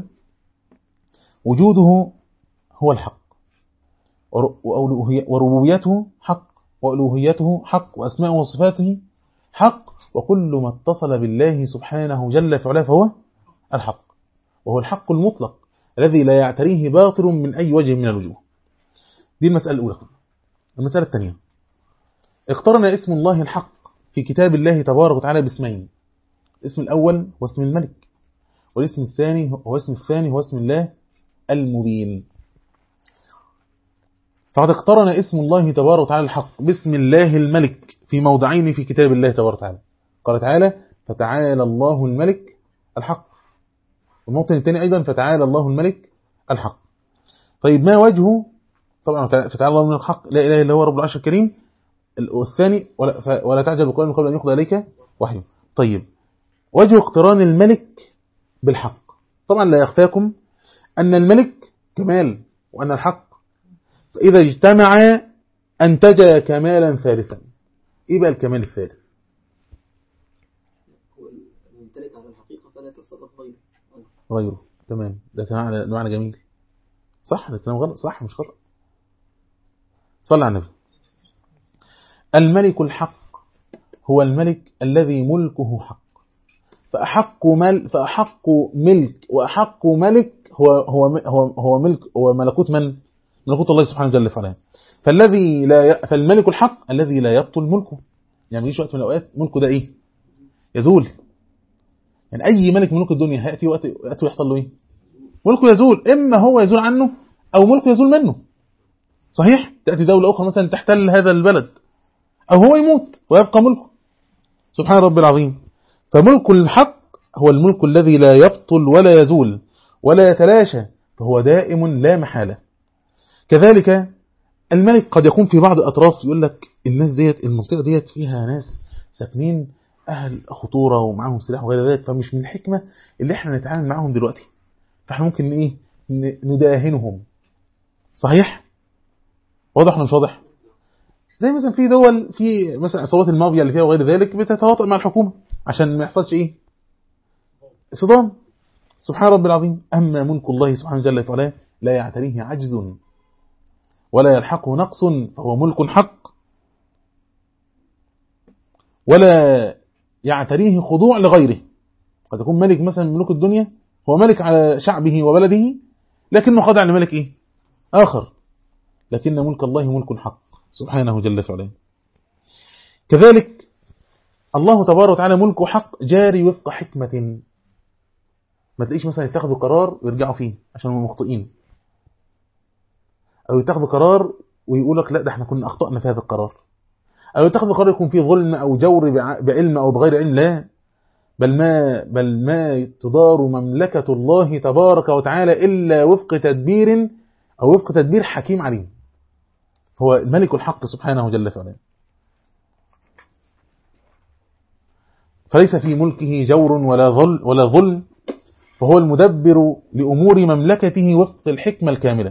وجوده هو الحق وربوبيته حق وألوهيته حق وأسماء وصفاته حق وكل ما اتصل بالله سبحانه جل في علاه فهو الحق وهو الحق المطلق الذي لا يعتريه باطل من أي وجه من الوجوه دي المسألة الأولى المسألة الثانية اقترن اسم الله الحق في كتاب الله تبارك وتعالى باسمين الاسم الأول هو اسم الملك والاسم الثاني هو اسم الثاني هو اسم الله المبين فقد اقترن اسم الله تبارك وتعالى الحق باسم الله الملك في موضعين في كتاب الله تبارك وتعالى قال تعالى فتعالى الله الملك الحق والموطن الثاني أيضا فتعالى الله الملك الحق طيب ما وجهه طبعا فتعالى الله الملك الحق لا إله إلا هو رب العرش الكريم والثاني ولا, ولا تعجل بقول قبل أن يقضى إليك وحي طيب وجه اقتران الملك بالحق طبعا لا يخفاكم أن الملك كمال وأن الحق فإذا اجتمع أنتج كمالا ثالثا إيه بقى الكمال الثالث هو الممتلك على الحقيقة فلا يتصرف غيره غيره تمام ده معنى معنى جميل صح ده كلام غلط صح مش خطأ صلى على النبي الملك الحق هو الملك الذي ملكه حق فأحق مل فأحق ملك وأحق ملك هو هو هو هو ملك هو ملكوت من؟ ملكوت الله سبحانه وتعالى فعلا فالذي لا ي... فالملك الحق الذي لا يبطل ملكه يعني يجي وقت من الأوقات ملكه ده إيه؟ يزول يعني أي ملك من ملوك الدنيا هيأتي وقت يأتي ويحصل له إيه؟ ملكه يزول إما هو يزول عنه أو ملكه يزول منه صحيح؟ تأتي دولة أخرى مثلا تحتل هذا البلد أو هو يموت ويبقى ملكه سبحان رب العظيم فملك الحق هو الملك الذي لا يبطل ولا يزول ولا يتلاشى فهو دائم لا محالة كذلك الملك قد يكون في بعض الأطراف يقول لك الناس ديت المنطقة ديت فيها ناس ساكنين أهل خطورة ومعاهم سلاح وغير ذلك فمش من الحكمة اللي احنا نتعامل معاهم دلوقتي فاحنا ممكن ايه ن- نداهنهم صحيح واضح ولا مش واضح زي مثلا في دول في مثلا عصابات المافيا اللي فيها وغير ذلك بتتواطئ مع الحكومة عشان ما يحصلش ايه صدام سبحان رب العظيم أما ملك الله سبحانه جل وعلا لا يعتريه عجز ولا يلحقه نقص فهو ملك حق ولا يعتريه خضوع لغيره قد يكون ملك مثلا من ملوك الدنيا هو ملك على شعبه وبلده لكنه خاضع لملك ايه آخر لكن ملك الله ملك حق سبحانه جل وعلا كذلك الله تبارك وتعالى ملكه حق جاري وفق حكمة ما تلاقيش مثلا يتخذوا قرار ويرجعوا فيه عشان هم مخطئين او يتخذوا قرار ويقول لك لا ده احنا كنا اخطأنا في هذا القرار او يتخذوا قرار يكون فيه ظلم او جور بع- بعلم او بغير علم لا بل ما بل ما تدار مملكة الله تبارك وتعالى الا وفق تدبير او وفق تدبير حكيم عليم هو الملك الحق سبحانه جل وعلا فليس في ملكه جور ولا ظل ولا ظلم فهو المدبر لأمور مملكته وفق الحكمة الكاملة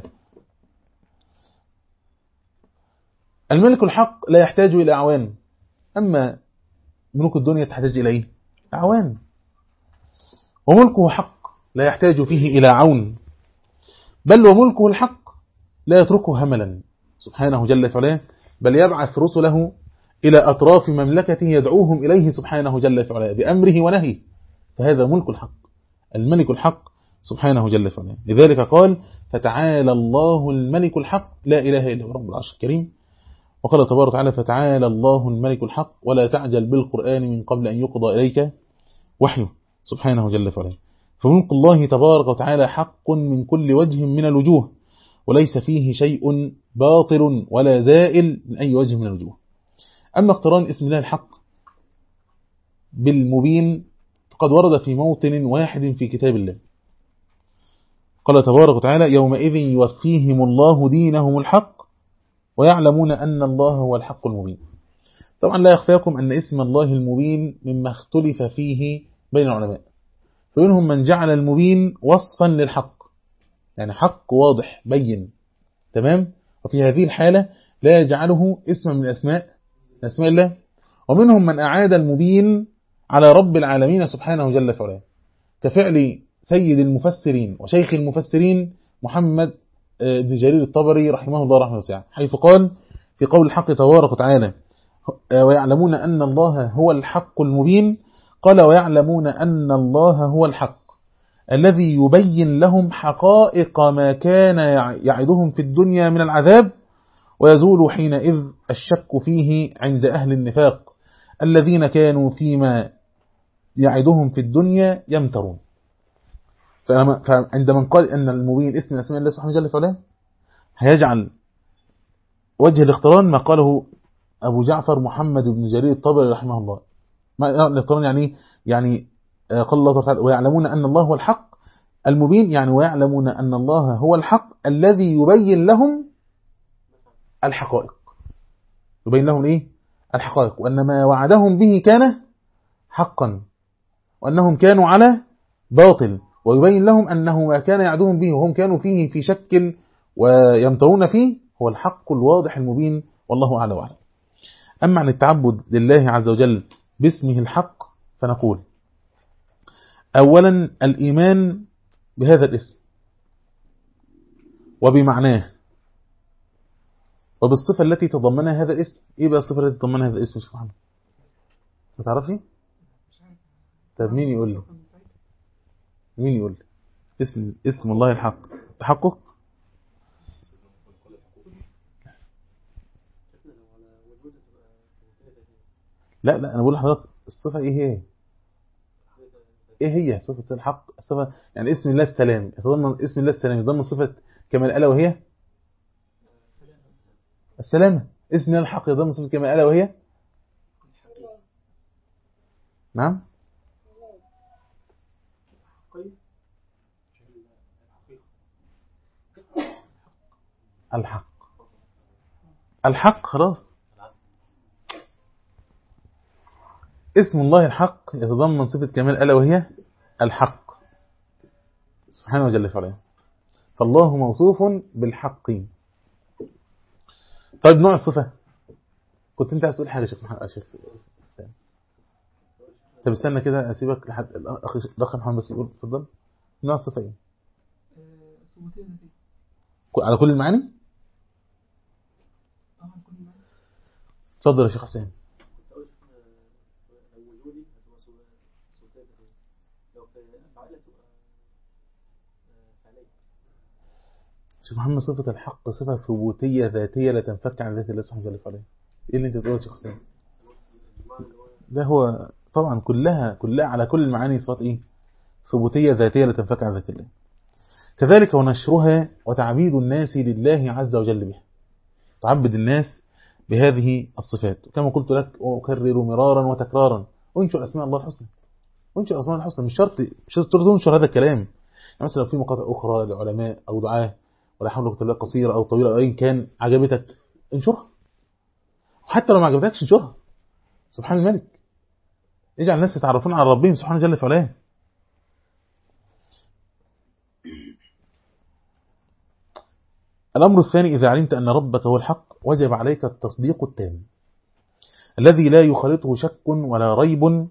الملك الحق لا يحتاج إلى أعوان أما ملوك الدنيا تحتاج إلى إيه؟ أعوان وملكه حق لا يحتاج فيه إلى عون بل وملكه الحق لا يتركه هملا سبحانه جل وعلا بل يبعث رسله إلى أطراف مملكته يدعوهم إليه سبحانه جل وعلا بأمره ونهيه فهذا ملك الحق الملك الحق سبحانه جل وعلا لذلك قال فتعالى الله الملك الحق لا إله إلا هو رب العرش الكريم وقال تبارك وتعالى فتعالى الله الملك الحق ولا تعجل بالقرآن من قبل أن يقضى إليك وحيه سبحانه جل وعلا فملك الله تبارك وتعالى حق من كل وجه من الوجوه وليس فيه شيء باطل ولا زائل من أي وجه من الوجوه أما اقتران اسم الله الحق بالمبين فقد ورد في موطن واحد في كتاب الله قال تبارك وتعالى يومئذ يوفيهم الله دينهم الحق ويعلمون أن الله هو الحق المبين طبعا لا يخفاكم أن اسم الله المبين مما اختلف فيه بين العلماء فمنهم من جعل المبين وصفا للحق يعني حق واضح بين تمام وفي هذه الحالة لا يجعله اسما من أسماء من أسماء الله ومنهم من أعاد المبين على رب العالمين سبحانه جل وعلا كفعل سيد المفسرين وشيخ المفسرين محمد بن جرير الطبري رحمه الله رحمه وسعه حيث قال في قول الحق تبارك وتعالى ويعلمون أن الله هو الحق المبين قال ويعلمون أن الله هو الحق الذي يبين لهم حقائق ما كان يعدهم في الدنيا من العذاب ويزول حينئذ الشك فيه عند أهل النفاق الذين كانوا فيما يعدهم في الدنيا يمترون فعندما قال أن المبين اسم أسماء الله سبحانه وتعالى فعلا هيجعل وجه الاقتران ما قاله أبو جعفر محمد بن جرير الطبري رحمه الله ما الاقتران يعني يعني قال الله تعالى ويعلمون أن الله هو الحق المبين يعني ويعلمون أن الله هو الحق الذي يبين لهم الحقائق يبين لهم إيه الحقائق وأن ما وعدهم به كان حقا وأنهم كانوا على باطل ويبين لهم أنه ما كان يعدهم به وهم كانوا فيه في شك ويمترون فيه هو الحق الواضح المبين والله أعلى وأعلم أما عن التعبد لله عز وجل باسمه الحق فنقول أولا الإيمان بهذا الاسم وبمعناه وبالصفة التي تضمنها هذا الاسم إيه بقى الصفة التي تضمنها هذا الاسم سبحانه ما تعرفش طب مين يقول لي مين يقول لي اسم اسم الله الحق تحقق لا لا انا بقول لحضرتك الصفه ايه هي ايه هي صفه الحق الصفه يعني اسم الله السلام يتضمن اسم الله السلام يتضمن صفه كمال الا وهي السلامه اسم الله الحق يتضمن صفه كمال الا وهي نعم الحق الحق خلاص اسم الله الحق يتضمن صفة كمال ألا وهي الحق سبحانه وجل في علاه فالله موصوف بالحق طيب نوع الصفة كنت انت عايز تقول حاجة يا شيخ محمد يا شيخ حسام. طب استنى كده اسيبك لحد الاخ الاخ محمد بس يقول اتفضل نوع الصفة ايه ثبوتية ذاتية على كل المعاني طبعا كل ما اتفضل يا شيخ حسام كنت أقول لو وجودي هتبقى ثبوتية ذاتية لو في أفعالي هتبقى فعلية شيخ محمد صفة الحق صفة ثبوتية ذاتية لا تنفك عن ذات الله سبحانه وتعالى عليه ايه اللي انت بتقوله يا شيخ حسام المعنى اللي هو ده هو طبعا كلها كلها على كل المعاني صفات ايه ثبوتية ذاتية لا تنفك عن ذات الله كذلك ونشرها وتعبيد الناس لله عز وجل بها تعبد الناس بهذه الصفات كما قلت لك وأكرر مرارا وتكرارا انشر أسماء الله الحسنى انشر أسماء الله الحسنى مش شرط مش شرط تنشر هذا الكلام يعني مثلا لو في مقاطع أخرى لعلماء أو دعاة ولا حول ولا قوة إلا بالله قصيرة أو طويلة أو أيا كان عجبتك انشرها حتى لو ما عجبتكش انشرها سبحان الملك اجعل الناس يتعرفون على ربهم سبحانه جل في علاه الأمر الثاني إذا علمت أن ربك هو الحق وجب عليك التصديق التام الذي لا يخالطه شك ولا ريب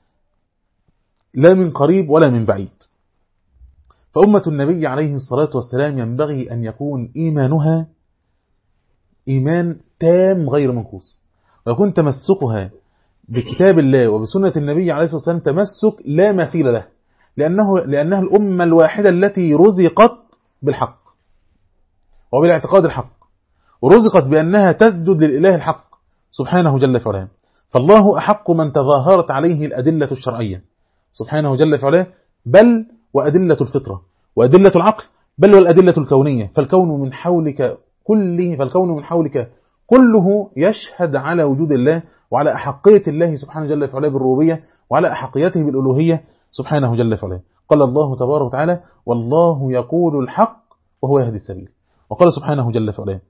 لا من قريب ولا من بعيد فأمة النبي عليه الصلاة والسلام ينبغي أن يكون إيمانها إيمان تام غير منقوص ويكون تمسكها بكتاب الله وبسنة النبي عليه الصلاة والسلام تمسك لا مثيل له لأنه لأنها الأمة الواحدة التي رزقت بالحق وبالاعتقاد الحق ورزقت بأنها تسجد للإله الحق سبحانه جل في علاه فالله أحق من تظاهرت عليه الأدلة الشرعية سبحانه جل في علاه بل وأدلة الفطرة وأدلة العقل بل والأدلة الكونية فالكون من حولك كله فالكون من حولك كله يشهد على وجود الله وعلى أحقية الله سبحانه جل في علاه بالربوبية وعلى أحقيته بالألوهية سبحانه جل في علاه قال الله تبارك وتعالى والله يقول الحق وهو يهدي السبيل وقال سبحانه جل في علاه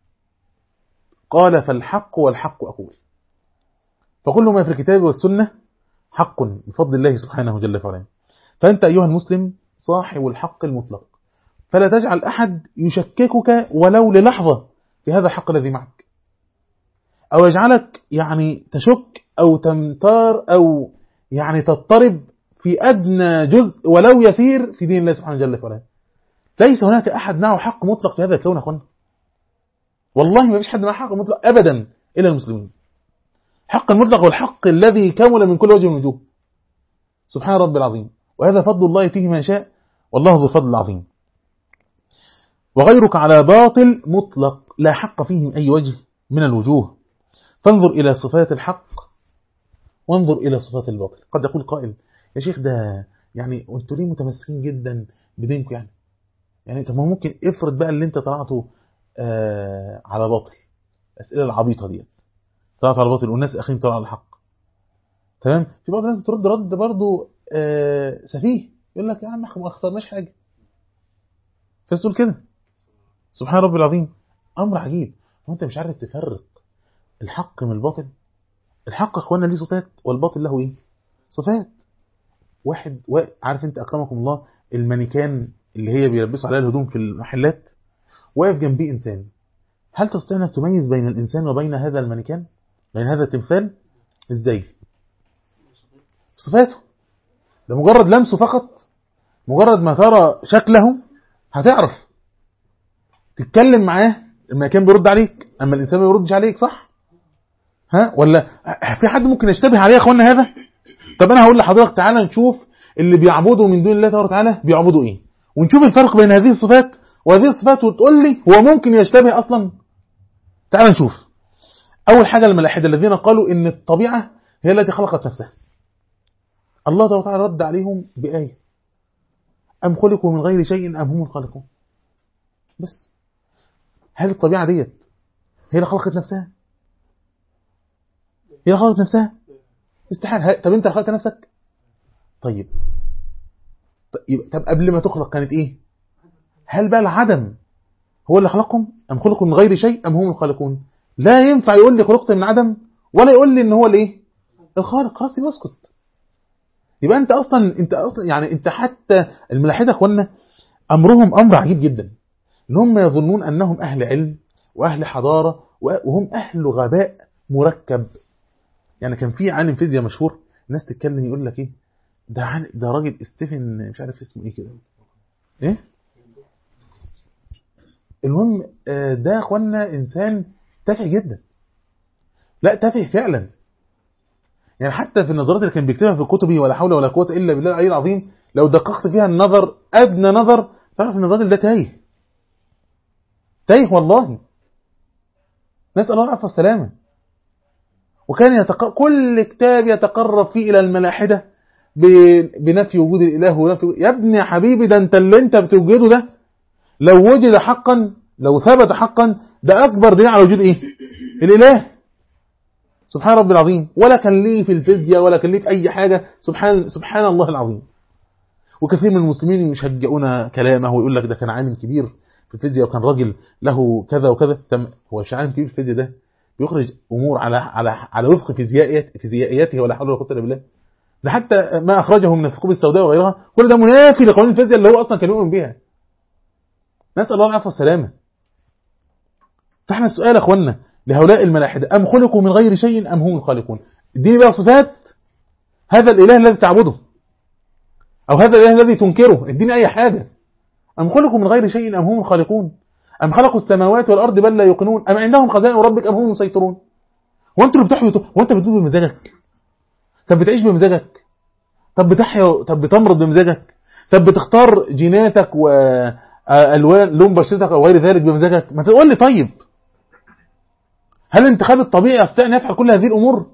قال فالحق والحق أقول فكل ما في الكتاب والسنة حق بفضل الله سبحانه جل في علاه فأنت أيها المسلم صاحب الحق المطلق فلا تجعل أحد يشككك ولو للحظة في هذا الحق الذي معك أو يجعلك يعني تشك أو تمتار أو يعني تضطرب في أدنى جزء ولو يسير في دين الله سبحانه جل في علاه ليس هناك أحد معه حق مطلق في هذا الكون يا أخوانا والله ما فيش حد معه حق مطلق أبدا إلا المسلمين حق المطلق هو الحق الذي كمل من كل وجه من وجوه سبحان رب العظيم وهذا فضل الله يتيه ما يشاء والله ذو الفضل العظيم وغيرك على باطل مطلق لا حق فيه من أي وجه من الوجوه فانظر إلى صفات الحق وانظر إلى صفات الباطل قد يقول قائل يا شيخ ده يعني انتوا ليه متمسكين جدا بدينكم يعني يعني طب ما ممكن افرض بقى اللي انت طلعته آه على باطل الاسئله العبيطه ديت طلعت على باطل والناس اخرين طلعوا على الحق تمام في بعض الناس بترد رد برضه آه سفيه يقول لك يا عم ما خسرناش حاجه فتقول كده سبحان ربي العظيم امر عجيب هو انت مش عارف تفرق الحق من الباطل الحق يا اخوانا ليه صفات والباطل له ايه صفات واحد و... عارف انت اكرمكم الله المانيكان اللي هي بيلبسوا عليها الهدوم في المحلات واقف جنبيه انسان هل تستطيع انك تميز بين الانسان وبين هذا المانيكان بين هذا التمثال ازاي صفاته ده مجرد لمسه فقط مجرد ما ترى شكله هتعرف تتكلم معاه المانيكان بيرد عليك اما الانسان ما بيردش عليك صح ها ولا في حد ممكن يشتبه عليه يا اخوانا هذا طب انا هقول لحضرتك تعالى نشوف اللي بيعبدوا من دون الله تبارك وتعالى بيعبدوا ايه ونشوف الفرق بين هذه الصفات وهذه الصفات وتقول لي هو ممكن يشتبه اصلا تعال نشوف اول حاجه الملاحده الذين قالوا ان الطبيعه هي التي خلقت نفسها الله تبارك وتعالى رد عليهم بايه ام خلقوا من غير شيء ام هم الخالقون بس هل الطبيعه ديت هي اللي خلقت نفسها هي اللي خلقت نفسها استحاله طب انت خلقت نفسك طيب طيب طب قبل ما تخلق كانت ايه هل بقى العدم هو اللي خلقهم أم خلقوا من غير شيء أم هم الخالقون لا ينفع يقول لي خلقت من عدم ولا يقول لي ان هو الايه الخالق خلاص يبقى اسكت يبقى انت اصلا انت اصلا يعني انت حتى الملاحده اخوانا امرهم امر عجيب جدا ان هم يظنون انهم اهل علم واهل حضاره وهم اهل غباء مركب يعني كان في عالم فيزياء مشهور الناس تتكلم يقول لك ايه ده عن ده راجل ستيفن مش عارف اسمه ايه كده ايه المهم آه، ده يا اخوانا انسان تافه جدا لا تافه فعلا يعني حتى في النظرات اللي كان بيكتبها في كتبه ولا حول ولا قوه الا بالله العلي العظيم لو دققت فيها النظر ادنى نظر تعرف ان الراجل ده تايه تايه والله نسال الله العفو والسلامه وكان يتق... كل كتاب يتقرب فيه الى الملاحده ب... بنفي وجود الاله ونفي يا ابني يا حبيبي ده انت اللي انت بتوجده ده لو وجد حقا لو ثبت حقا ده اكبر دليل على وجود ايه الاله سبحان ربي العظيم ولا كان ليه في الفيزياء ولا كان ليه في اي حاجه سبحان سبحان الله العظيم وكثير من المسلمين يشجعون كلامه ويقول لك ده كان عالم كبير في الفيزياء وكان راجل له كذا وكذا تم هو مش عالم كبير في الفيزياء ده بيخرج امور على على على وفق فيزيائيات فيزيائياته ولا حول ولا قوه الا بالله ده حتى ما اخرجه من الثقوب السوداء وغيرها كل ده منافي لقوانين الفيزياء اللي هو اصلا كان يؤمن بها نسال الله العفو والسلامه فاحنا السؤال يا اخوانا لهؤلاء الملاحده ام خلقوا من غير شيء ام هم الخالقون اديني بقى صفات هذا الاله الذي تعبده او هذا الاله الذي تنكره اديني اي حاجه ام خلقوا من غير شيء ام هم الخالقون ام خلقوا السماوات والارض بل لا يوقنون ام عندهم خزائن ربك ام هم المسيطرون هو انت اللي بتحيي هو انت بتدوب بمزاجك طب بتعيش بمزاجك طب بتحيا طب بتمرض بمزاجك طب بتختار جيناتك والوان لون بشرتك او غير ذلك بمزاجك ما تقول لي طيب هل الانتخاب الطبيعي يستطيع ان يفعل كل هذه الامور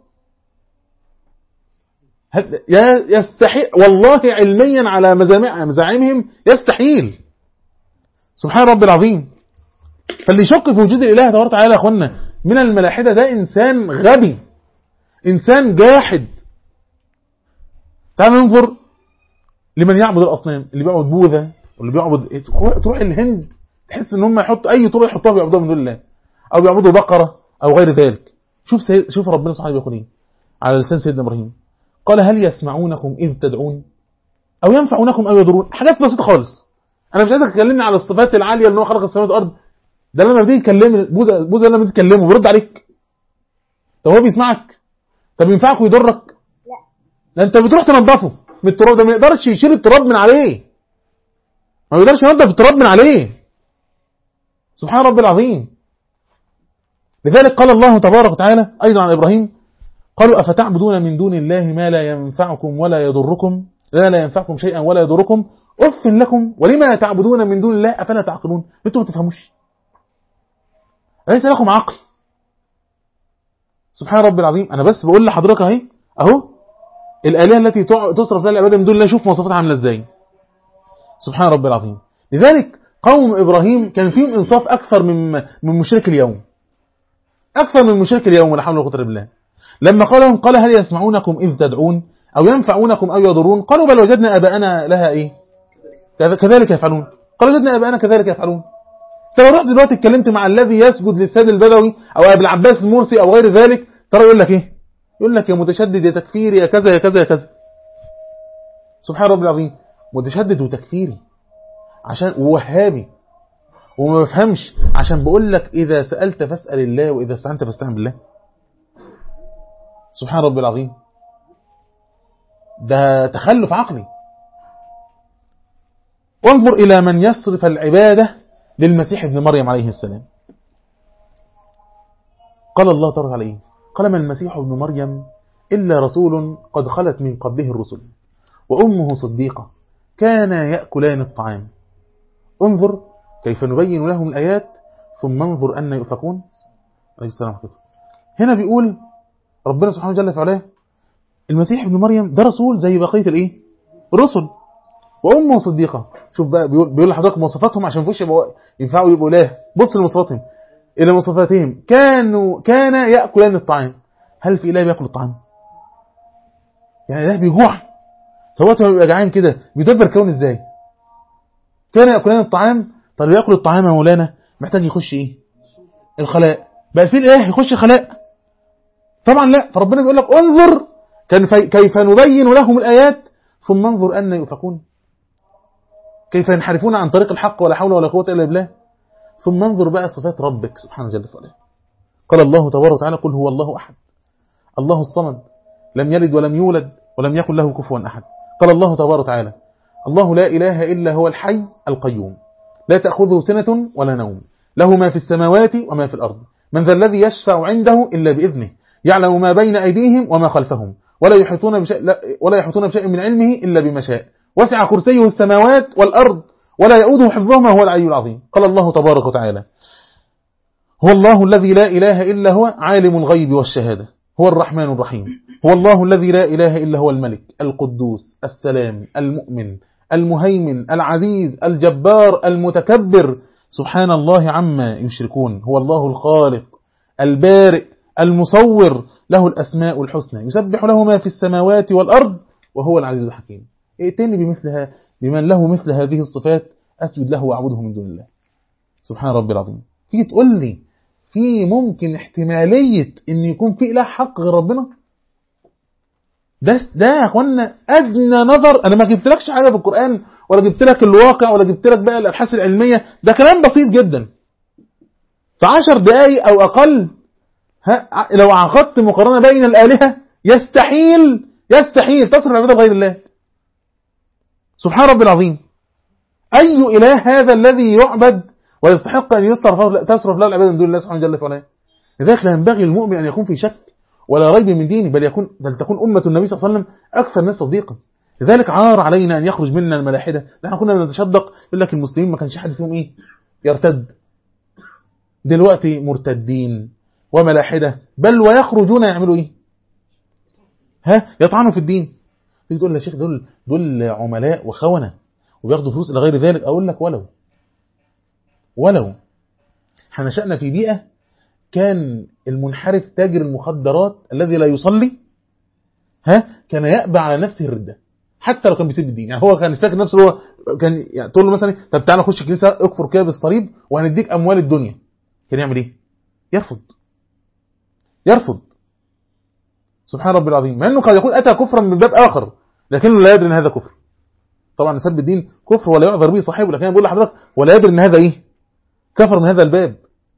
هل يستحيل والله علميا على مزامع مزاعمهم يستحيل سبحان رب العظيم فاللي يشك في وجود الاله تبارك وتعالى يا اخوانا من الملاحده ده انسان غبي انسان جاحد تعال ننظر لمن يعبد الاصنام اللي بيعبد بوذا واللي بيعبد تروح الهند تحس ان هم يحطوا اي طوبه يحطوها بيعبدوها من دون الله او بيعبدوا بقره او غير ذلك شوف سيد شوف ربنا سبحانه بيقول ايه على لسان سيدنا ابراهيم قال هل يسمعونكم اذ تدعون او ينفعونكم او يضرون حاجات بسيطه خالص انا مش عايزك تكلمني على الصفات العاليه اللي هو خلق السماوات والارض ده لما بتيجي تكلم بوذا بوذا لما بتيجي تكلمه بيرد عليك طب هو بيسمعك طب ينفعك ويضرك لا انت بتروح تنظفه من التراب ده ما يقدرش يشيل التراب من عليه ما يقدرش ينظف التراب من عليه سبحان رب العظيم لذلك قال الله تبارك وتعالى أيضا عن إبراهيم قالوا أفتعبدون من دون الله ما لا ينفعكم ولا يضركم لا لا ينفعكم شيئا ولا يضركم أف لكم ولما تعبدون من دون الله أفلا تعقلون أنتم ما تفهموش ليس لكم عقل سبحان رب العظيم أنا بس بقول لحضرتك أهي أهو الآلهة التي تصرف لها العبادة من دون الله شوف مواصفاتها عاملة إزاي سبحان رب العظيم لذلك قوم إبراهيم كان فيهم إنصاف أكثر من من مشرك اليوم أكثر من مشرك اليوم ولا حول ولا قوة إلا بالله لما قال لهم قال هل يسمعونكم إذ تدعون أو ينفعونكم أو يضرون قالوا بل وجدنا آباءنا لها إيه كذلك يفعلون قال وجدنا آباءنا كذلك يفعلون انت لو رحت دلوقتي اتكلمت مع الذي يسجد للسيد البدوي أو أبي العباس المرسي أو غير ذلك ترى يقول لك إيه يقول لك يا متشدد يا تكفيري يا كذا يا كذا يا كذا سبحان رب العظيم متشدد وتكفيري عشان ووهابي وما بفهمش عشان بقول لك إذا سألت فاسأل الله وإذا استعنت فاستعن بالله سبحان رب العظيم ده تخلف عقلي وانظر إلى من يصرف العبادة للمسيح ابن مريم عليه السلام قال الله تعالى عليه قال ما المسيح ابن مريم إلا رسول قد خلت من قبله الرسل وأمه صديقة كان يأكلان الطعام انظر كيف نبين لهم الآيات ثم انظر أن يؤفكون عليه السلام عليكم هنا بيقول ربنا سبحانه جل في علاه المسيح ابن مريم ده رسول زي بقية الايه الرسل وأمه صديقة شوف بقى بيقول, بيقول لحضرتك مواصفاتهم عشان فوش ينفعوا يبقوا له بص لمواصفاتهم إلى مواصفاتهم كانوا كان يأكلان الطعام هل في إله بيأكل الطعام يعني إله بيجوع هو ما بيبقى جعان كده بيدبر كون إزاي كان يأكلان الطعام طب يأكل الطعام يا مولانا محتاج يخش ايه الخلاء بقى الفيل ايه يخش الخلاء طبعا لا فربنا بيقول لك انظر كيف كيف نبين لهم الايات ثم انظر ان يؤفكون كيف ينحرفون عن طريق الحق ولا حول ولا قوه الا بالله ثم انظر بقى صفات ربك سبحانه جل وعلا قال الله تبارك وتعالى قل هو الله احد الله الصمد لم يلد ولم يولد ولم يكن له كفوا احد قال الله تبارك وتعالى الله لا اله الا هو الحي القيوم لا تاخذه سنه ولا نوم له ما في السماوات وما في الارض من ذا الذي يشفع عنده الا باذنه يعلم ما بين ايديهم وما خلفهم ولا يحيطون بشيء لا- ولا يحيطون بشيء من علمه الا بما شاء وسع كرسيه السماوات والارض ولا يؤوده حفظهما هو العلي العظيم قال الله تبارك وتعالى هو الله الذي لا إله إلا هو عالم الغيب والشهادة هو الرحمن الرحيم هو الله الذي لا إله إلا هو الملك القدوس السلام المؤمن المهيمن العزيز الجبار المتكبر سبحان الله عما يشركون هو الله الخالق البارئ المصور له الأسماء الحسنى يسبح له ما في السماوات والأرض وهو العزيز الحكيم ائتني بمثلها بمن له مثل هذه الصفات أسجد له وأعبده من دون الله سبحان ربي العظيم تيجي تقول لي في ممكن احتمالية ان يكون في اله حق غير ربنا ده ده يا اخوانا ادنى نظر انا ما جبتلكش حاجه في القران ولا جبت لك الواقع ولا جبت لك بقى الابحاث العلميه ده كلام بسيط جدا في عشر دقايق او اقل ها لو عقدت مقارنه بين الالهه يستحيل يستحيل تصرف العباده لغير الله سبحان ربي العظيم اي اله هذا الذي يعبد ويستحق ان يصرف تصرف له العباده من دون الله سبحانه جل وعلا لذلك لا ينبغي للمؤمن ان يكون في شك ولا ريب من دينه بل يكون بل تكون امه النبي صلى الله عليه وسلم اكثر الناس تصديقا لذلك عار علينا ان يخرج منا الملاحده نحن كنا نتشدق يقول لك المسلمين ما كانش حد فيهم ايه يرتد دلوقتي مرتدين وملاحده بل ويخرجون يعملوا ايه ها يطعنوا في الدين تيجي تقول لي يا شيخ دول دول عملاء وخونه وبياخدوا فلوس الى غير ذلك اقول لك ولو ولو احنا نشأنا في بيئة كان المنحرف تاجر المخدرات الذي لا يصلي ها كان يأبى على نفسه الردة حتى لو كان بيسيب الدين يعني هو كان فاكر نفسه هو كان يعني تقول له مثلا طب تعالى خش الكنيسه اكفر كده بالصليب وهنديك اموال الدنيا كان يعمل ايه؟ يرفض يرفض سبحان ربي العظيم مع انه قد يكون اتى كفرا من باب اخر لكنه لا يدري ان هذا كفر طبعا سب الدين كفر ولا يعذر به صاحبه لكن انا بقول لحضرتك ولا يدري ان هذا ايه كفر من هذا الباب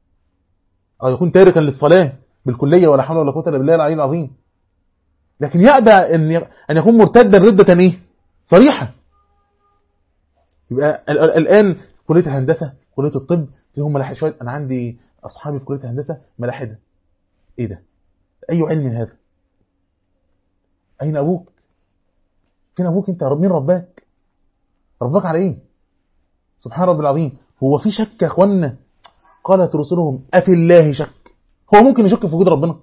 او يكون تاركا للصلاه بالكليه ولا حول ولا قوه الا بالله العلي العظيم لكن يأبى ان ان يكون مرتدا رده ايه صريحه يبقى ال- ال- الان كليه الهندسه كليه الطب فيهم ملاحده شويه انا عندي اصحابي في كليه الهندسه ملاحده ايه ده اي علم هذا اين ابوك فين ابوك انت مين رباك رباك على ايه سبحان رب العظيم هو في شك يا اخوانا قالت رسلهم افي الله شك هو ممكن يشك في وجود ربنا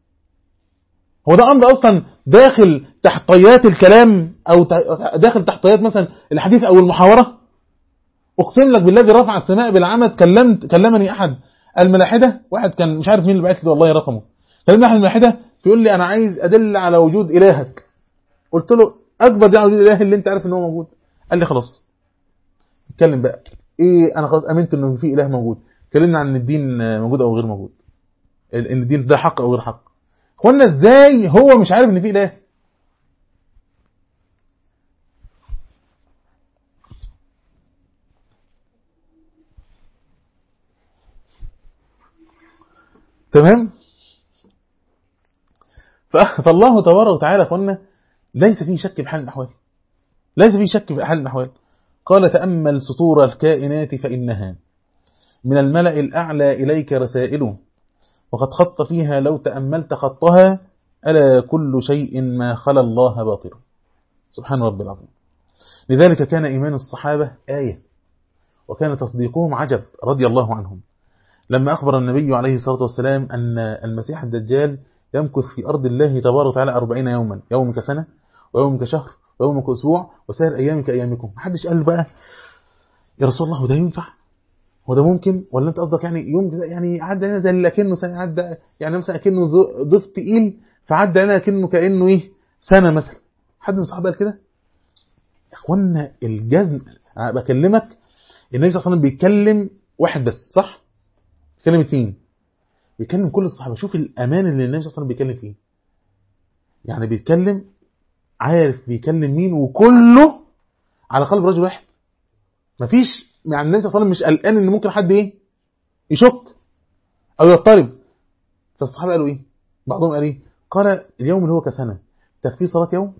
هو ده امر اصلا داخل تحت طيات الكلام او تع- داخل تحت طيات مثلا الحديث او المحاوره اقسم لك بالذي رفع السماء بالعمد كلمت كلمني احد الملاحده واحد كان مش عارف مين اللي بعت لي والله رقمه كلمني احد الملاحده بيقول لي انا عايز ادل على وجود الهك قلت له اكبر دليل على وجود الاله اللي انت عارف ان هو موجود قال لي خلاص اتكلم بقى ايه انا خلاص امنت انه في اله موجود كلمنا عن الدين موجود او غير موجود ال- ان الدين ده حق او غير حق اخوانا ازاي هو مش عارف ان في اله تمام ف- فالله تبارك وتعالى اخوانا ليس فيه شك بحال من الاحوال ليس فيه شك في حال من الاحوال قال تامل سطور الكائنات فانها من الملأ الأعلى إليك رسائله وقد خط فيها لو تأملت خطها ألا كل شيء ما خلا الله باطل سبحان رب العظيم لذلك كان إيمان الصحابة آية وكان تصديقهم عجب رضي الله عنهم لما أخبر النبي عليه الصلاة والسلام أن المسيح الدجال يمكث في أرض الله تبارك وتعالى أربعين يوما يوم كسنة ويوم كشهر ويوم كأسبوع وسائر أيام كأيامكم محدش قال بقى يا رسول الله وده ينفع هو ده ممكن ولا انت قصدك يعني يوم كده يعني عدى هنا زي اللي كأنه سنة عدى يعني مثلا كأنه ذو- ضيف تقيل فعدى هنا كأنه كأنه ايه سنة مثلا حد من الصحابة قال كده يا اخوانا الجزم أنا بكلمك النبي صلى الله عليه وسلم بيتكلم واحد بس صح بيكلم اتنين بيكلم كل الصحابه شوف الامان اللي النبي صلى الله عليه وسلم بيتكلم فيه يعني بيتكلم عارف بيكلم مين وكله على قلب رجل واحد مفيش يعني النبي صلى الله عليه وسلم مش قلقان ان ممكن حد ايه يشك او يضطرب فالصحابه قالوا ايه بعضهم قال ايه قال اليوم اللي هو كسنه تكفي صلاه يوم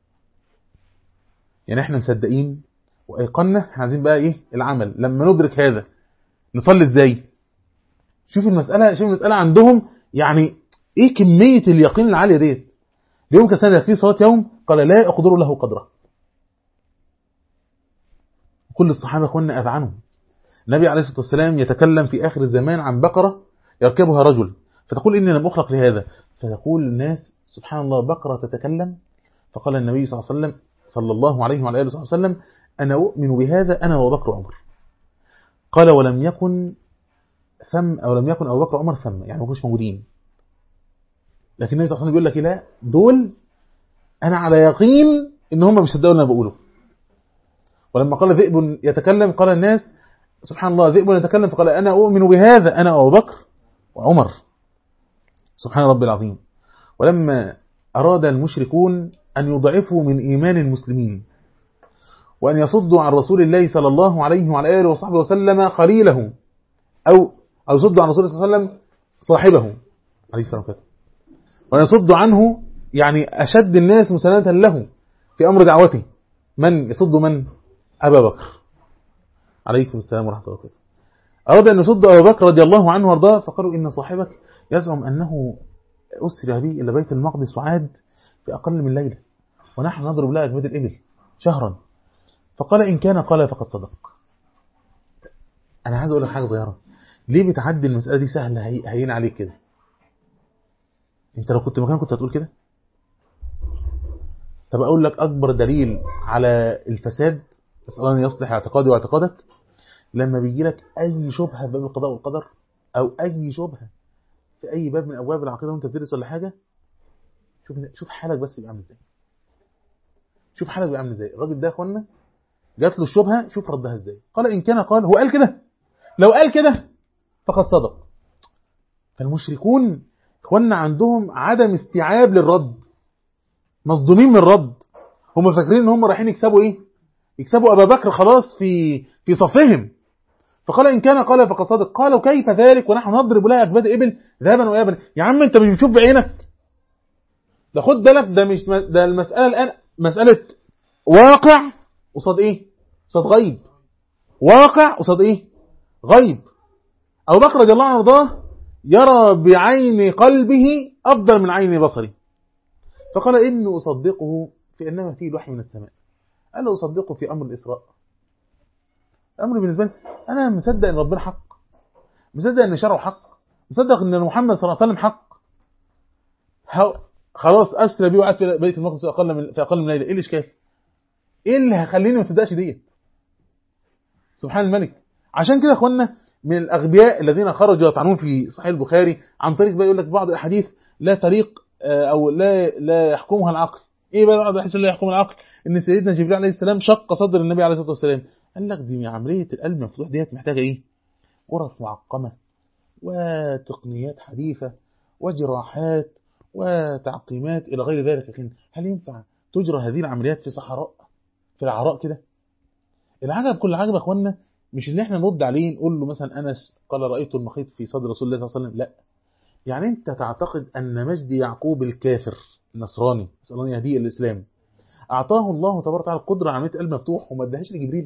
يعني احنا مصدقين وايقنا احنا عايزين بقى ايه العمل لما ندرك هذا نصلي ازاي شوف المساله شوف المساله عندهم يعني ايه كميه اليقين العاليه ديت اليوم كسنه في صلاه يوم قال لا اقدر له قدره كل الصحابه اخواننا اذعنوا النبي عليه الصلاه والسلام يتكلم في اخر الزمان عن بقره يركبها رجل فتقول اني لم اخلق لهذا فيقول الناس سبحان الله بقره تتكلم فقال النبي صلى الله عليه وسلم صلى الله عليه وعلى اله وصحبه وسلم انا اؤمن بهذا انا وابو بكر وعمر قال ولم يكن ثم او لم يكن ابو بكر وعمر ثم يعني ما كانوش موجودين لكن النبي صلى الله عليه وسلم بيقول لك لا دول انا على يقين ان هم مش هيصدقوا اللي انا بقوله ولما قال ذئب يتكلم قال الناس سبحان الله ذئب يتكلم فقال انا اؤمن بهذا انا وابو بكر وعمر سبحان ربي العظيم ولما اراد المشركون ان يضعفوا من ايمان المسلمين وان يصدوا عن رسول الله صلى الله عليه وعلى اله وصحبه وسلم خليله او او يصدوا عن رسول الله صلى الله عليه وسلم صاحبه عليه الصلاه والسلام وان يصدوا عنه يعني اشد الناس مسانده له في امر دعوته من يصد من ابا بكر عليكم السلام ورحمه الله وبركاته اراد ان يصد ابا بكر رضي الله عنه وارضاه فقالوا ان صاحبك يزعم انه اسري به الى بيت المقدس وعاد في اقل من ليله ونحن نضرب لها اجماد الابل شهرا فقال ان كان قال فقد صدق انا عايز اقول لك حاجه صغيره ليه بتعدي المساله دي سهله هي- هين عليك كده انت لو كنت مكان كنت هتقول كده طب اقول لك اكبر دليل على الفساد اسال الله ان يصلح اعتقادي واعتقادك لما بيجي لك اي شبهه في باب القضاء والقدر او اي شبهه في اي باب من ابواب العقيده وانت بتدرس ولا حاجه شوف شوف حالك بس يبقى عامل ازاي شوف حالك بيبقى عامل ازاي الراجل ده يا اخوانا جات له الشبهه شوف ردها ازاي قال ان كان قال هو قال كده لو قال كده فقد صدق فالمشركون اخوانا عندهم عدم استيعاب للرد مصدومين من الرد هم فاكرين ان هم رايحين يكسبوا ايه يكسبوا ابا بكر خلاص في في صفهم فقال ان كان قال فقد صدق قالوا كيف ذلك ونحن نضرب لها اكباد ابل ذهبا ويابا يا عم انت مش بتشوف بعينك ده خد بالك ده مش ده المساله الان مساله واقع قصاد ايه قصاد غيب واقع قصاد ايه غيب ابو بكر رضي الله عنه وارضاه يرى بعين قلبه افضل من عين بصره فقال اني اصدقه في انما فيه الوحي من السماء قال له اصدقه في امر الاسراء الامر بالنسبه لي انا مصدق ان ربنا حق مصدق ان شرعه حق مصدق ان محمد صلى الله عليه وسلم حق هو- خلاص اسرى بيه وقعد في بيت المقدس في اقل من في اقل من ليله ايه الاشكال ايه اللي هيخليني ما اصدقش ديت سبحان الملك عشان كده يا اخوانا من الاغبياء الذين خرجوا يطعنون في صحيح البخاري عن طريق بقى يقول لك بعض الاحاديث لا طريق آه، او لا لا يحكمها العقل ايه بقى بعض الاحاديث لا يحكمها العقل ان سيدنا جبريل عليه السلام شق صدر النبي عليه الصلاه والسلام قال لك دي عمليه القلب المفتوح ديت محتاجه ايه غرف معقمه وتقنيات حديثه وجراحات وتعقيمات الى غير ذلك لكن هل ينفع تجرى هذه العمليات في صحراء في العراء كده العجب كل عجب يا اخوانا مش ان احنا نرد عليه نقول له مثلا انس قال رايت المخيط في صدر رسول الله صلى الله عليه وسلم لا يعني انت تعتقد ان مجدي يعقوب الكافر النصراني نسال الله ان يهديه الاسلام اعطاه الله تبارك وتعالى القدره على عمليه قلب مفتوح وما اداهاش لجبريل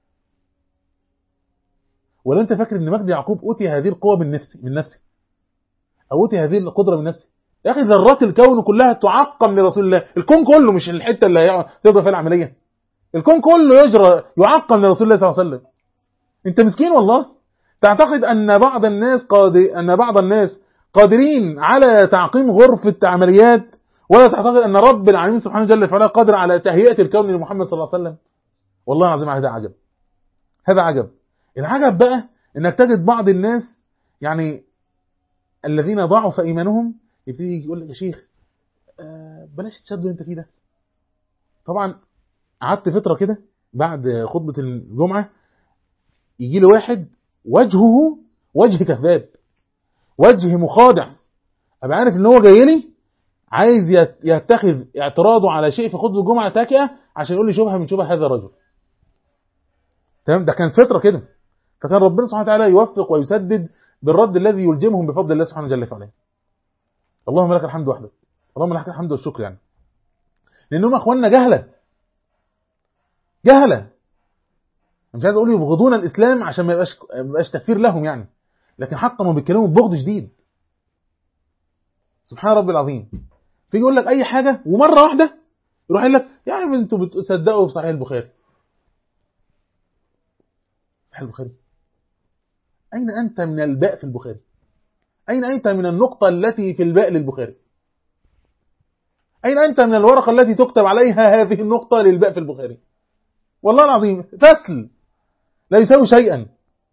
ولا انت فاكر ان مجدي يعقوب اوتي هذه القوه من نفسه من نفسه او اوتي هذه القدره من نفسه يا اخي ذرات الكون كلها تعقم لرسول الله الكون كله مش الحته اللي هي- تقدر فيها العمليه الكون كله يجرى يعقم لرسول الله صلى الله عليه وسلم انت مسكين والله تعتقد ان بعض الناس قادر ان بعض الناس قادرين على تعقيم غرفة عمليات ولا تعتقد ان رب العالمين سبحانه جل وعلا قادر على تهيئة الكون لمحمد صلى الله عليه وسلم والله العظيم هذا عجب هذا عجب العجب بقى انك تجد بعض الناس يعني الذين ضعف ايمانهم يبتدي يقول لك يا شيخ آه، بلاش تشد اللي انت فيه ده طبعا قعدت فتره كده بعد خطبه الجمعه يجي لي واحد وجهه وجه كذاب وجه مخادع ابقى عارف ان هو جاي لي عايز يت- يتخذ اعتراضه على شيء في خطبه الجمعه تاكئه عشان يقول لي شبهه من شبه هذا الرجل تمام ده كان فطره كده فكان ربنا سبحانه وتعالى يوفق ويسدد بالرد الذي يلجمهم بفضل الله سبحانه جل وعلا اللهم لك الحمد وحدك اللهم لك الحمد والشكر يعني لانهم اخواننا جهله جهله مش عايز اقول يبغضون الاسلام عشان ما يبقاش ما يبقاش تكفير لهم يعني لكن حقا هم بيتكلموا ببغض شديد سبحان ربي العظيم فيجي يقول لك اي حاجه ومره واحده يروح يقول لك يا عم انتوا بتصدقوا في صحيح البخاري صحيح البخاري اين انت من الباء في البخاري اين انت من النقطه التي في الباء للبخاري اين انت من الورقه التي تكتب عليها هذه النقطه للباء في البخاري والله العظيم فسل لا يساوي شيئا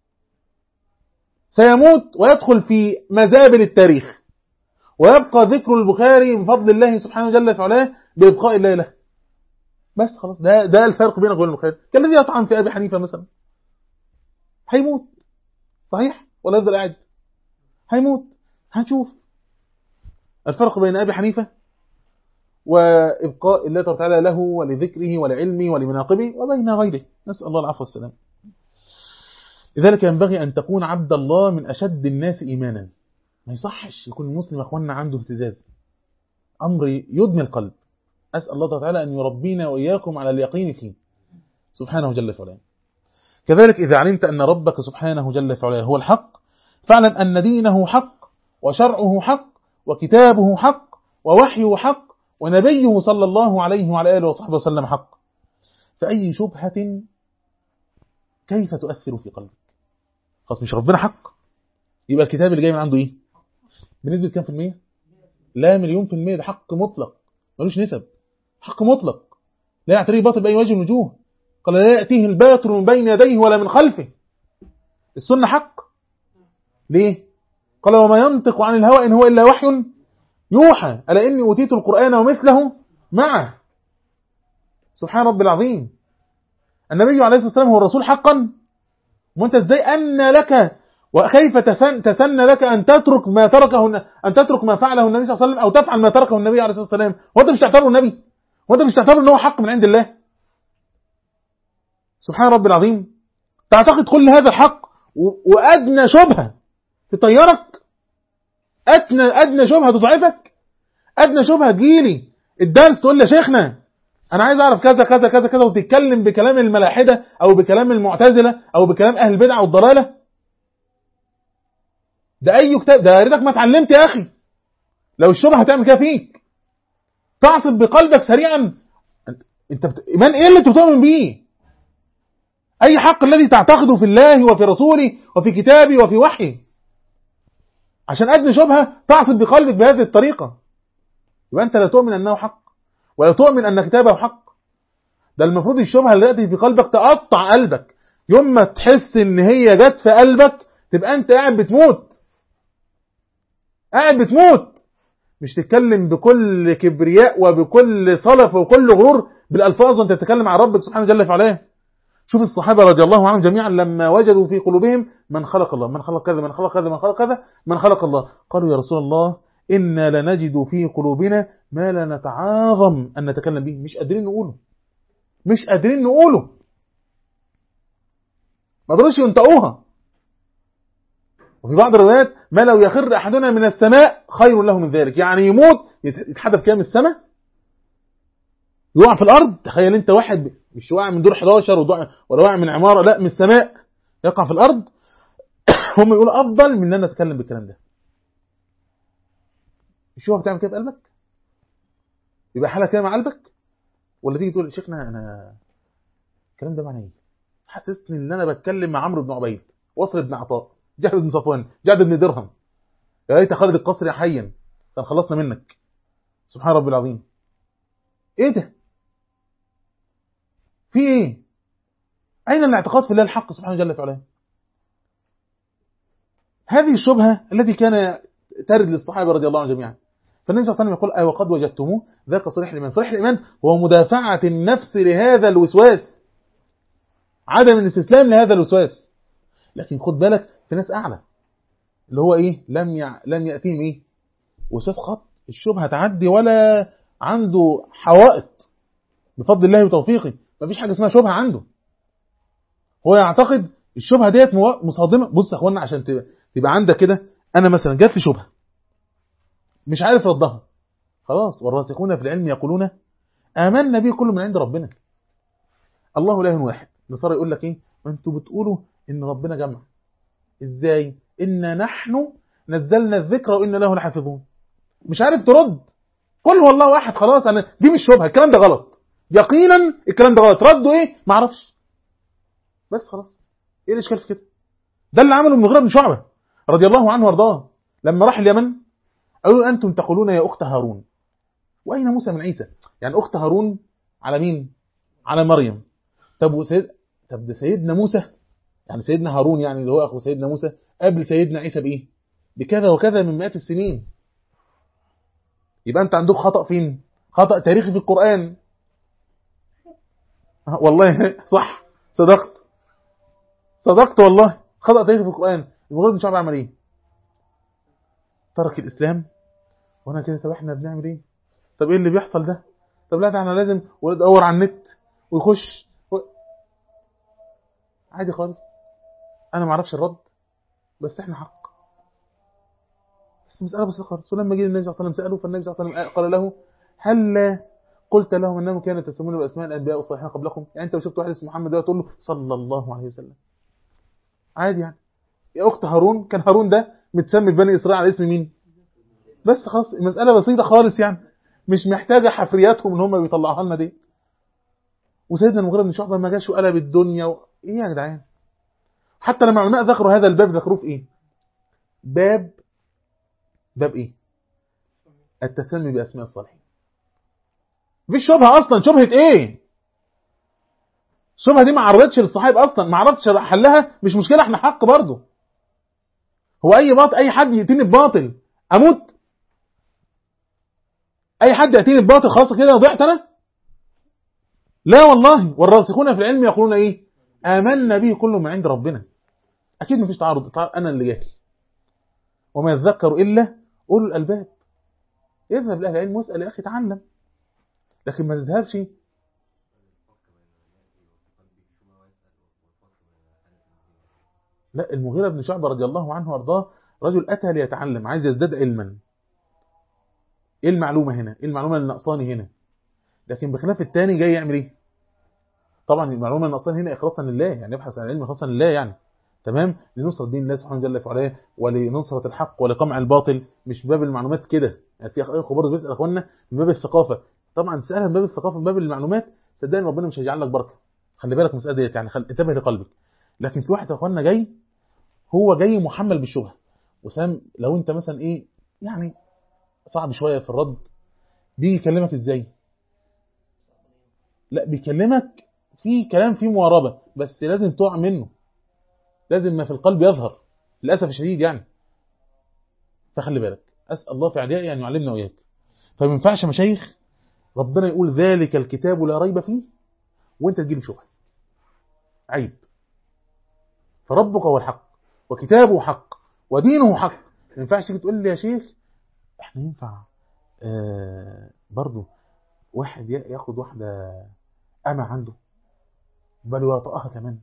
سيموت ويدخل في مزابل التاريخ ويبقى ذكر البخاري من فضل الله سبحانه جل في علاه بإبقاء الله له بس خلاص ده ده الفرق بينك وبين البخاري كالذي يطعن في أبي حنيفة مثلا هيموت صحيح ولا يفضل قاعد هيموت هنشوف الفرق بين أبي حنيفة وإبقاء الله تبارك وتعالى له ولذكره ولعلمه ولمناقبه وبين غيره نسأل الله العفو والسلام لذلك ينبغي أن تكون عبد الله من أشد الناس إيمانا ما يصحش يكون المسلم أخواننا عنده اهتزاز أمر يدمي القلب أسأل الله تعالى أن يربينا وإياكم على اليقين فيه سبحانه جل في علاه كذلك إذا علمت أن ربك سبحانه جل في علاه هو الحق فاعلم أن دينه حق وشرعه حق وكتابه حق ووحيه حق ونبيه صلى الله عليه وعلى آله وصحبه وسلم حق فأي شبهة كيف تؤثر في قلبك خلاص مش ربنا حق يبقى الكتاب اللي جاي من عنده ايه بنسبة كام في المية لا مليون في المية ده حق مطلق ملوش نسب حق مطلق لا يعتريه باطل بأي وجه من الوجوه قال لا يأتيه الباطل من بين يديه ولا من خلفه السنة حق ليه قال وما ينطق عن الهوى إن هو إلا وحي يوحى ألا إني أوتيت القرآن ومثله معه سبحان رب العظيم النبي عليه الصلاة والسلام هو الرسول حقا وانت ازاي أن لك وكيف تفن تسنى لك أن تترك ما تركه أن تترك ما فعله النبي صلى الله عليه وسلم أو تفعل ما تركه النبي عليه الصلاة والسلام وانت مش تعتبره النبي وانت مش تعتبره ان هو حق من عند الله سبحان رب العظيم تعتقد كل هذا الحق وأدنى شبهة تطيرك أدنى أدنى شبهة تضعفك أدنى شبهة تجيلي الدرس تقول لي يا شيخنا أنا عايز أعرف كذا كذا كذا كذا وتتكلم بكلام الملاحدة أو بكلام المعتزلة أو بكلام أهل البدع والضلالة ده أي كتاب ده يا ريتك ما اتعلمت يا أخي لو الشبهة هتعمل كده فيك تعصب بقلبك سريعا انت بت... ايمان ايه اللي انت بتؤمن بيه اي حق الذي تعتقده في الله وفي رسوله وفي كتابه وفي وحيه عشان ادنى شبهه تعصب بقلبك بهذه الطريقه يبقى انت لا تؤمن انه حق ولا تؤمن ان كتابه حق ده المفروض الشبهه اللي تاتي في قلبك تقطع قلبك يوم ما تحس ان هي جت في قلبك تبقى انت قاعد بتموت قاعد بتموت مش تتكلم بكل كبرياء وبكل صلف وكل غرور بالالفاظ وانت تتكلم عن ربك سبحانه جل في علاه شوف الصحابه رضي الله عنهم جميعا لما وجدوا في قلوبهم من خلق الله من خلق كذا من خلق كذا من خلق كذا من خلق الله قالوا يا رسول الله إنا لنجد في قلوبنا ما لا نتعاظم أن نتكلم به مش قادرين نقوله مش قادرين نقوله ما قدروش ينطقوها وفي بعض الروايات ما لو يخر أحدنا من السماء خير له من ذلك يعني يموت يتحدث كام السماء يقع في الأرض تخيل أنت واحد مش واقع من دور 11 ولا واقع من عمارة لا من السماء يقع في الأرض هم يقولوا أفضل من أن نتكلم بالكلام ده الشبهه بتعمل كده في قلبك يبقى حالك كده مع قلبك ولا تيجي تقول شيخنا انا الكلام ده معناه ايه حسسني ان انا بتكلم مع عمرو بن عبيد وصل بن عطاء جهل بن صفوان جعد بن درهم يا ريت خالد القصري حيا كان خلصنا منك سبحان ربي العظيم ايه ده في ايه اين الاعتقاد في الله الحق سبحانه جل في علاه هذه الشبهه التي كان ترد للصحابة رضي الله عنهم جميعا فالنبي صلى الله عليه وسلم يقول أي وقد وجدتموه ذاك صريح الإيمان صريح الإيمان هو مدافعة النفس لهذا الوسواس عدم الاستسلام لهذا الوسواس لكن خد بالك في ناس أعلى اللي هو ايه لم يع... لم ياتيهم ايه وساس خط الشبهه تعدي ولا عنده حوائط بفضل الله وتوفيقه مفيش حاجه اسمها شبهه عنده هو يعتقد الشبهه ديت مو- مصادمه بص يا اخوانا عشان تبقى, تبقى عندك كده انا مثلا جات لي شبهه مش عارف ردها خلاص والراسخون في العلم يقولون آمنا به كل من عند ربنا الله لا واحد النصارى يقول لك ايه ما انتوا بتقولوا ان ربنا جمع ازاي إنا نحن نزلنا الذكر وإنا له لحافظون مش عارف ترد قل هو الله واحد خلاص انا دي مش شبهه الكلام ده غلط يقينا الكلام ده غلط ردوا ايه ما اعرفش بس خلاص ايه الاشكال في كده ده اللي عمله المغيرة بن شعبة رضي الله عنه وارضاه لما راح اليمن قالوا له انتم تقولون يا اخت هارون واين موسى من عيسى يعني اخت هارون على مين على مريم طب وسيد طب ده سيدنا موسى يعني سيدنا هارون يعني اللي هو اخو سيدنا موسى قبل سيدنا عيسى بايه بكذا وكذا من مئات السنين يبقى انت عندك خطأ فين خطأ تاريخي في القرآن والله صح صدقت صدقت والله خطأ تاريخي في القرآن المغرب بن شعب عمل ايه ترك الإسلام وانا كده طب احنا بنعمل ايه طب ايه اللي بيحصل ده طب لا ده احنا لازم ويدور على النت ويخش و... عادي خالص انا ما اعرفش الرد بس احنا حق بس مسألة بسيطة خالص ولما جه النبي صلى الله عليه وسلم سأله فالنبي صلى الله عليه وسلم قال له هل قلت لهم انهم كانوا يتسمون باسماء الانبياء والصالحين قبلكم يعني انت لو شفت واحد اسمه محمد ده تقول له صلى الله عليه وسلم عادي يعني يا اخت هارون كان هارون ده متسمي في بني اسرائيل على اسم مين بس خلاص المسألة بسيطة خالص يعني مش محتاجة حفرياتهم ان هم بيطلعوها لنا دي وسيدنا المغيرة بن شعبة ما جاش وقلب الدنيا و... ايه يا جدعان حتى لما علماء ذكروا هذا الباب ذكروه في ايه باب باب ايه التسمي باسماء الصالحين مفيش شبهه اصلا شبهه ايه الشبهه دي ما عرضتش للصحابه اصلا ما عرفتش حلها مش مشكله احنا حق برضه هو اي باطل اي حد ياتيني بباطل اموت اي حد ياتيني بباطل خلاص كده ضعت انا لا والله والراسخون في العلم يقولون ايه امنا به كل من عند ربنا اكيد مفيش تعارض انا اللي جاهل وما يذكر الا اولو الالباب اذهب لاهل العلم واسال يا اخي تعلم لكن ما تذهبش لا المغيرة بن شعبة رضي الله عنه وارضاه رجل أتى ليتعلم عايز يزداد علما ايه المعلومة هنا ايه المعلومة اللي ناقصاني هنا لكن بخلاف التاني جاي يعمل ايه طبعا المعلومة اللي ناقصاني هنا إخلاصا لله يعني يبحث عن العلم إخلاصا لله يعني تمام لنصرة دين الله سبحانه وتعالى وعليه ولنصرة الحق ولقمع الباطل مش باب المعلومات كده يعني في اخ برضه بيسال اخوانا من باب الثقافه طبعا تسالها من باب الثقافه من باب المعلومات صدقني ربنا مش هيجعل لك بركه خلي بالك من المساله ديت يعني خل... انتبه لقلبك لكن في واحد يا اخوانا جاي هو جاي محمل بالشبهه وسام لو انت مثلا ايه يعني صعب شويه في الرد بيجي يكلمك ازاي لا بيكلمك في كلام فيه مواربه بس لازم تقع منه لازم ما في القلب يظهر للاسف الشديد يعني فخلي بالك اسال الله في عليائي ان يعلمنا واياك فما ينفعش مشايخ ربنا يقول ذلك الكتاب لا ريب فيه وانت تجيب شبهه عيب فربك هو الحق وكتابه حق ودينه حق ما ينفعش تيجي تقول لي يا شيخ احنا ينفع آه برضه واحد ياخد واحده اما عنده بل ويطأها كمان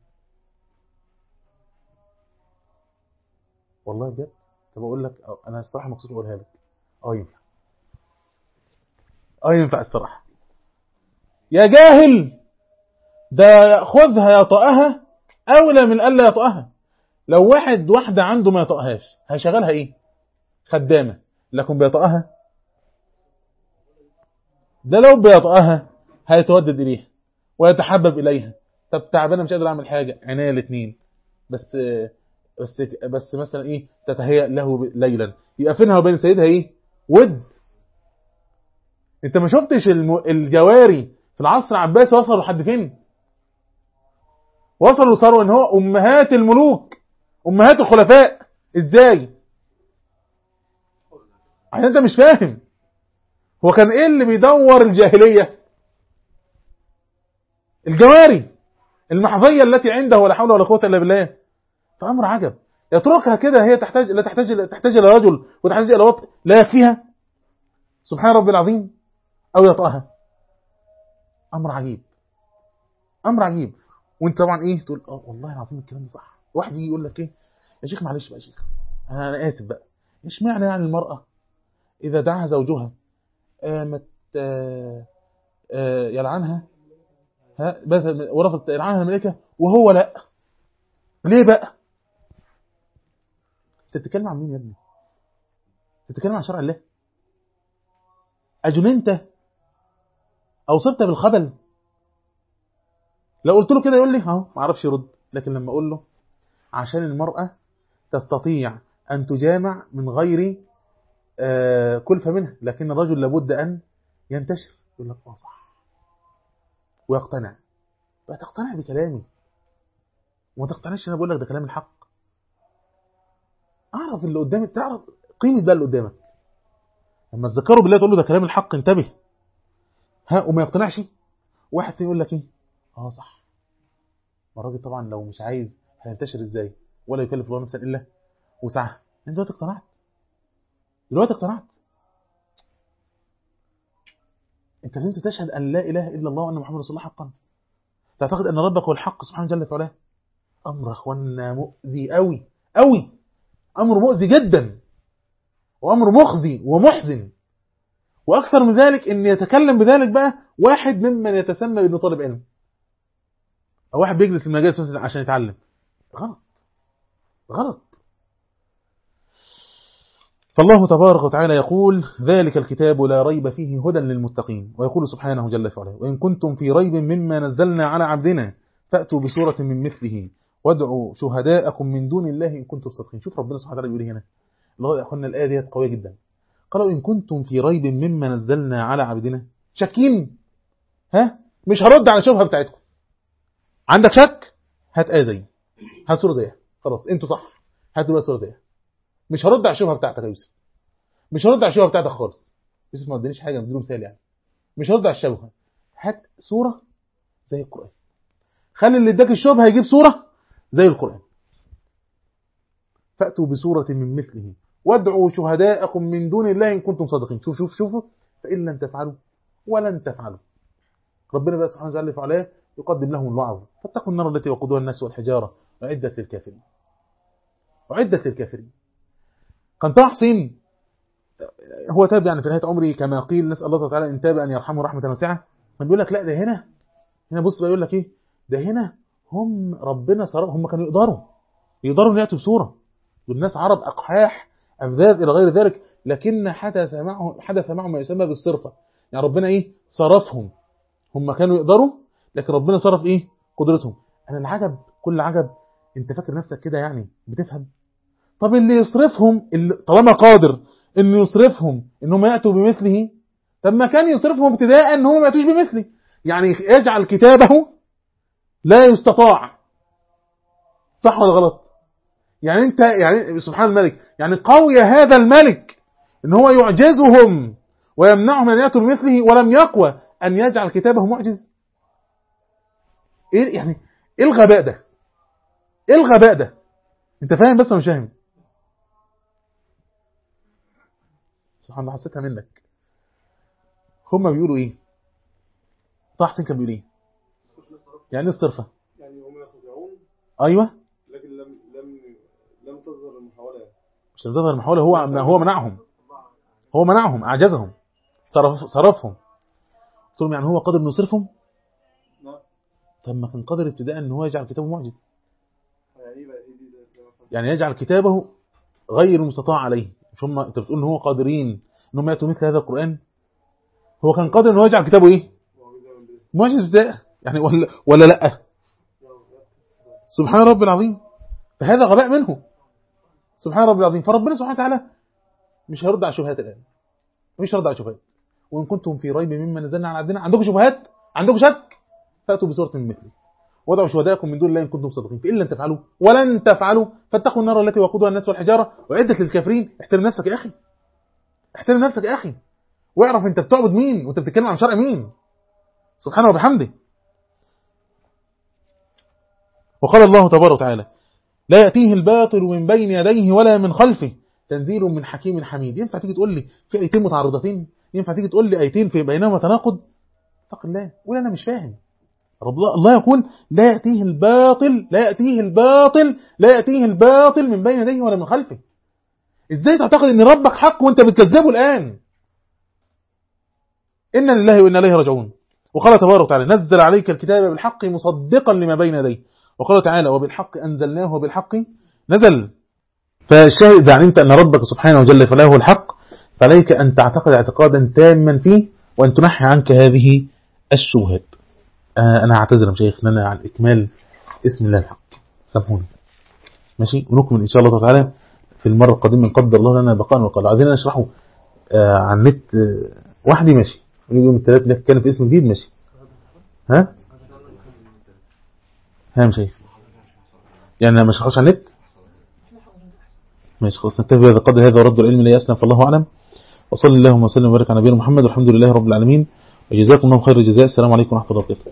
والله بجد طب اقول لك انا الصراحه مخصوص اقولها لك اه ينفع اه ينفع الصراحه يا جاهل ده ياخذها يطأها اولى من الا يطأها لو واحد واحده عنده ما يطأهاش هيشغلها ايه خدامه لكن بيطأها ده لو بيطأها هيتودد اليها ويتحبب اليها طب تعبانه مش قادر اعمل حاجه عينيا الاثنين بس بس بس مثلا ايه تتهيأ له ليلا يبقى بينها وبين سيدها ايه ود انت ما شفتش الم... الجواري في العصر العباسي وصلوا لحد فين وصلوا صاروا ان هو امهات الملوك امهات الخلفاء ازاي عشان انت مش فاهم هو كان ايه اللي بيدور الجاهليه الجواري المحظيه التي عنده ولا حول ولا قوه الا بالله فامر عجب يتركها كده هي تحتاج لا تحتاج لا تحتاج الى رجل وتحتاج الى وطء لا يكفيها سبحان ربي العظيم او يطأها امر عجيب امر عجيب وانت طبعا ايه تقول اه والله العظيم الكلام ده صح واحد يجي يقول لك ايه يا شيخ معلش بقى يا شيخ انا اسف بقى ايش معنى يعني المراه اذا دعاها زوجها آه مت آه آه يلعنها ها بس ورفضت يلعنها الملائكه وهو لا ليه بقى انت بتتكلم عن مين يا ابني انت بتتكلم عن شرع الله اجننت او صرت بالخبل لو قلت له كده يقول لي اهو ما اعرفش يرد لكن لما اقول له عشان المرأة تستطيع أن تجامع من غير آه كلفة منها لكن الرجل لابد أن ينتشر يقول لك اه صح ويقتنع بقى تقتنع بكلامي وما تقتنعش انا بقول لك ده كلام الحق اعرف اللي قدامك تعرف قيمه ده اللي قدامك لما تذكره بالله تقول له ده كلام الحق انتبه ها وما يقتنعش واحد تاني يقول لك ايه اه صح ما الراجل طبعا لو مش عايز هينتشر ازاي ولا يكلف الله نفسا الا وسعها انت دلوقتي اقتنعت دلوقتي اقتنعت انت انت تشهد ان لا اله الا الله وان محمد رسول الله حقا تعتقد ان ربك هو الحق سبحانه جل وعلا امر اخوانا مؤذي قوي قوي امر مؤذي جدا وامر مخزي ومحزن واكثر من ذلك ان يتكلم بذلك بقى واحد ممن يتسمى انه طالب علم او واحد بيجلس في المجالس مثلا عشان يتعلم غلط غلط فالله تبارك وتعالى يقول ذلك الكتاب لا ريب فيه هدى للمتقين ويقول سبحانه جل وعلا وإن كنتم في ريب مما نزلنا على عبدنا فأتوا بسورة من مثله وادعوا شهداءكم من دون الله إن كنتم صادقين شوف ربنا سبحانه وتعالى بيقول هنا الله يا أخوانا الآية دي قوية جدا قالوا إن كنتم في ريب مما نزلنا على عبدنا شاكين ها مش هرد على الشبهة بتاعتكم عندك شك هات آية زي هات سورة زيها خلاص انتوا صح هاتوا بقى سورة زيها مش هرد على الشبهه بتاعتك يا يوسف مش هرد على الشبهه بتاعتك خالص يوسف ما ادانيش حاجه مديله مثال يعني مش هرد على الشبهه هات سوره زي القران خلي اللي اداك الشبهه يجيب سوره زي القران فاتوا بسوره من مثله وادعوا شهداءكم من دون الله ان كنتم صادقين شوف شوف شوفوا فان لم تفعلوا ولن تفعلوا ربنا بقى سبحانه وتعالى فعلاه يقدم لهم الوعظ فاتقوا النار التي وقودها الناس والحجاره اعدت للكافرين اعدت للكافرين كان طه حسين هو تاب يعني في نهايه عمري كما قيل نسال الله تعالى ان تاب ان يرحمه رحمه واسعه كان بيقول لك لا ده هنا هنا بص بقى يقول لك ايه ده هنا هم ربنا صرف هم كانوا يقدروا يقدروا ان ياتوا بصوره والناس عرب اقحاح افذاذ الى غير ذلك لكن حدث معهم حدث معهم ما يسمى بالصرفه يعني ربنا ايه صرفهم هم كانوا يقدروا لكن ربنا صرف ايه قدرتهم انا العجب كل عجب انت فاكر نفسك كده يعني بتفهم طب اللي يصرفهم اللي طالما قادر انه يصرفهم انهم ياتوا بمثله طب ما كان يصرفهم ابتداء ان هم ما ياتوش بمثله يعني يجعل كتابه لا يستطاع صح ولا غلط يعني انت يعني سبحان الملك يعني قوي هذا الملك ان هو يعجزهم ويمنعهم ان ياتوا بمثله ولم يقوى ان يجعل كتابه معجز ايه يعني ايه الغباء ده ايه الغباء ده انت فاهم بس ولا مش فاهم سبحان الله حسيتها منك هم بيقولوا ايه طه حسين كان بيقول ايه يعني ايه الصرفه يعني هم يستطيعون ايوه لكن لم لم لم تظهر المحاولة يعني. مش تظهر المحاوله هو هو منعهم هو منعهم اعجزهم صرف صرفهم قلت لهم يعني هو قادر انه يصرفهم نعم طب ما كان قادر ابتداء ان هو يجعل كتابه معجز يعني ايه بقى ايه دي ده- ده مثلا؟ يعني يجعل كتابه غير مستطاع عليه مش هم انت بتقول ان هو قادرين ان هم ياتوا مثل هذا القران هو كان قادر ان هو يجعل كتابه ايه معجزة من دي. معجز ابتداء يعني ولا ولا لا نعم، سبحان رب العظيم فهذا غباء منه سبحان رب العظيم فربنا سبحانه وتعالى مش هيرد على الشبهات الان مش هيرد على الشبهات وان كنتم في ريب مما نزلنا على عبدنا عندكم شبهات عندكم شك فاتوا بسوره من مثله وادعوا شهداءكم من دون الله ان كنتم صادقين فان لم تفعلوا ولن تفعلوا فاتقوا النار التي وقودها الناس والحجاره واعدت للكافرين احترم نفسك يا اخي احترم نفسك يا اخي واعرف انت بتعبد مين وانت بتتكلم عن شرع مين سبحانه وبحمده وقال الله تبارك وتعالى لا يأتيه الباطل من بين يديه ولا من خلفه تنزيل من حكيم حميد ينفع تيجي تقول لي في ايتين متعارضتين ينفع تيجي تقول لي ايتين في بينهما تناقض اتق الله قول انا مش فاهم رب الله الله يقول لا يأتيه الباطل لا يأتيه الباطل لا يأتيه الباطل من بين يديه ولا من خلفه ازاي تعتقد ان ربك حق وانت بتكذبه الان إنا لله وإنا إليه راجعون وقال تبارك وتعالى نزل عليك الكتاب بالحق مصدقا لما بين يديه وقال تعالى وبالحق أنزلناه وبالحق نزل فالشاهد إذا علمت أن ربك سبحانه وجل فله الحق فعليك أن تعتقد اعتقادا تاما فيه وأن تنحي عنك هذه الشبهات آه أنا أعتذر مشايخ أن أنا على إكمال اسم الله الحق سامحوني ماشي ونكمل إن شاء الله تعالى في المرة القادمة إن قدر الله لنا بقاء وقال عايزين نشرحه آه عن النت آه وحدي ماشي يوم الثلاث اللي كان في اسم جديد ماشي ها ها مش شايف يعني مش هخش على النت ماشي خلاص نكتفي بهذا القدر هذا ورد العلم لا يسلم فالله اعلم وصلى اللهم وسلم وبارك على نبينا محمد والحمد لله رب العالمين وجزاكم الله خير الجزاء السلام عليكم ورحمه الله وبركاته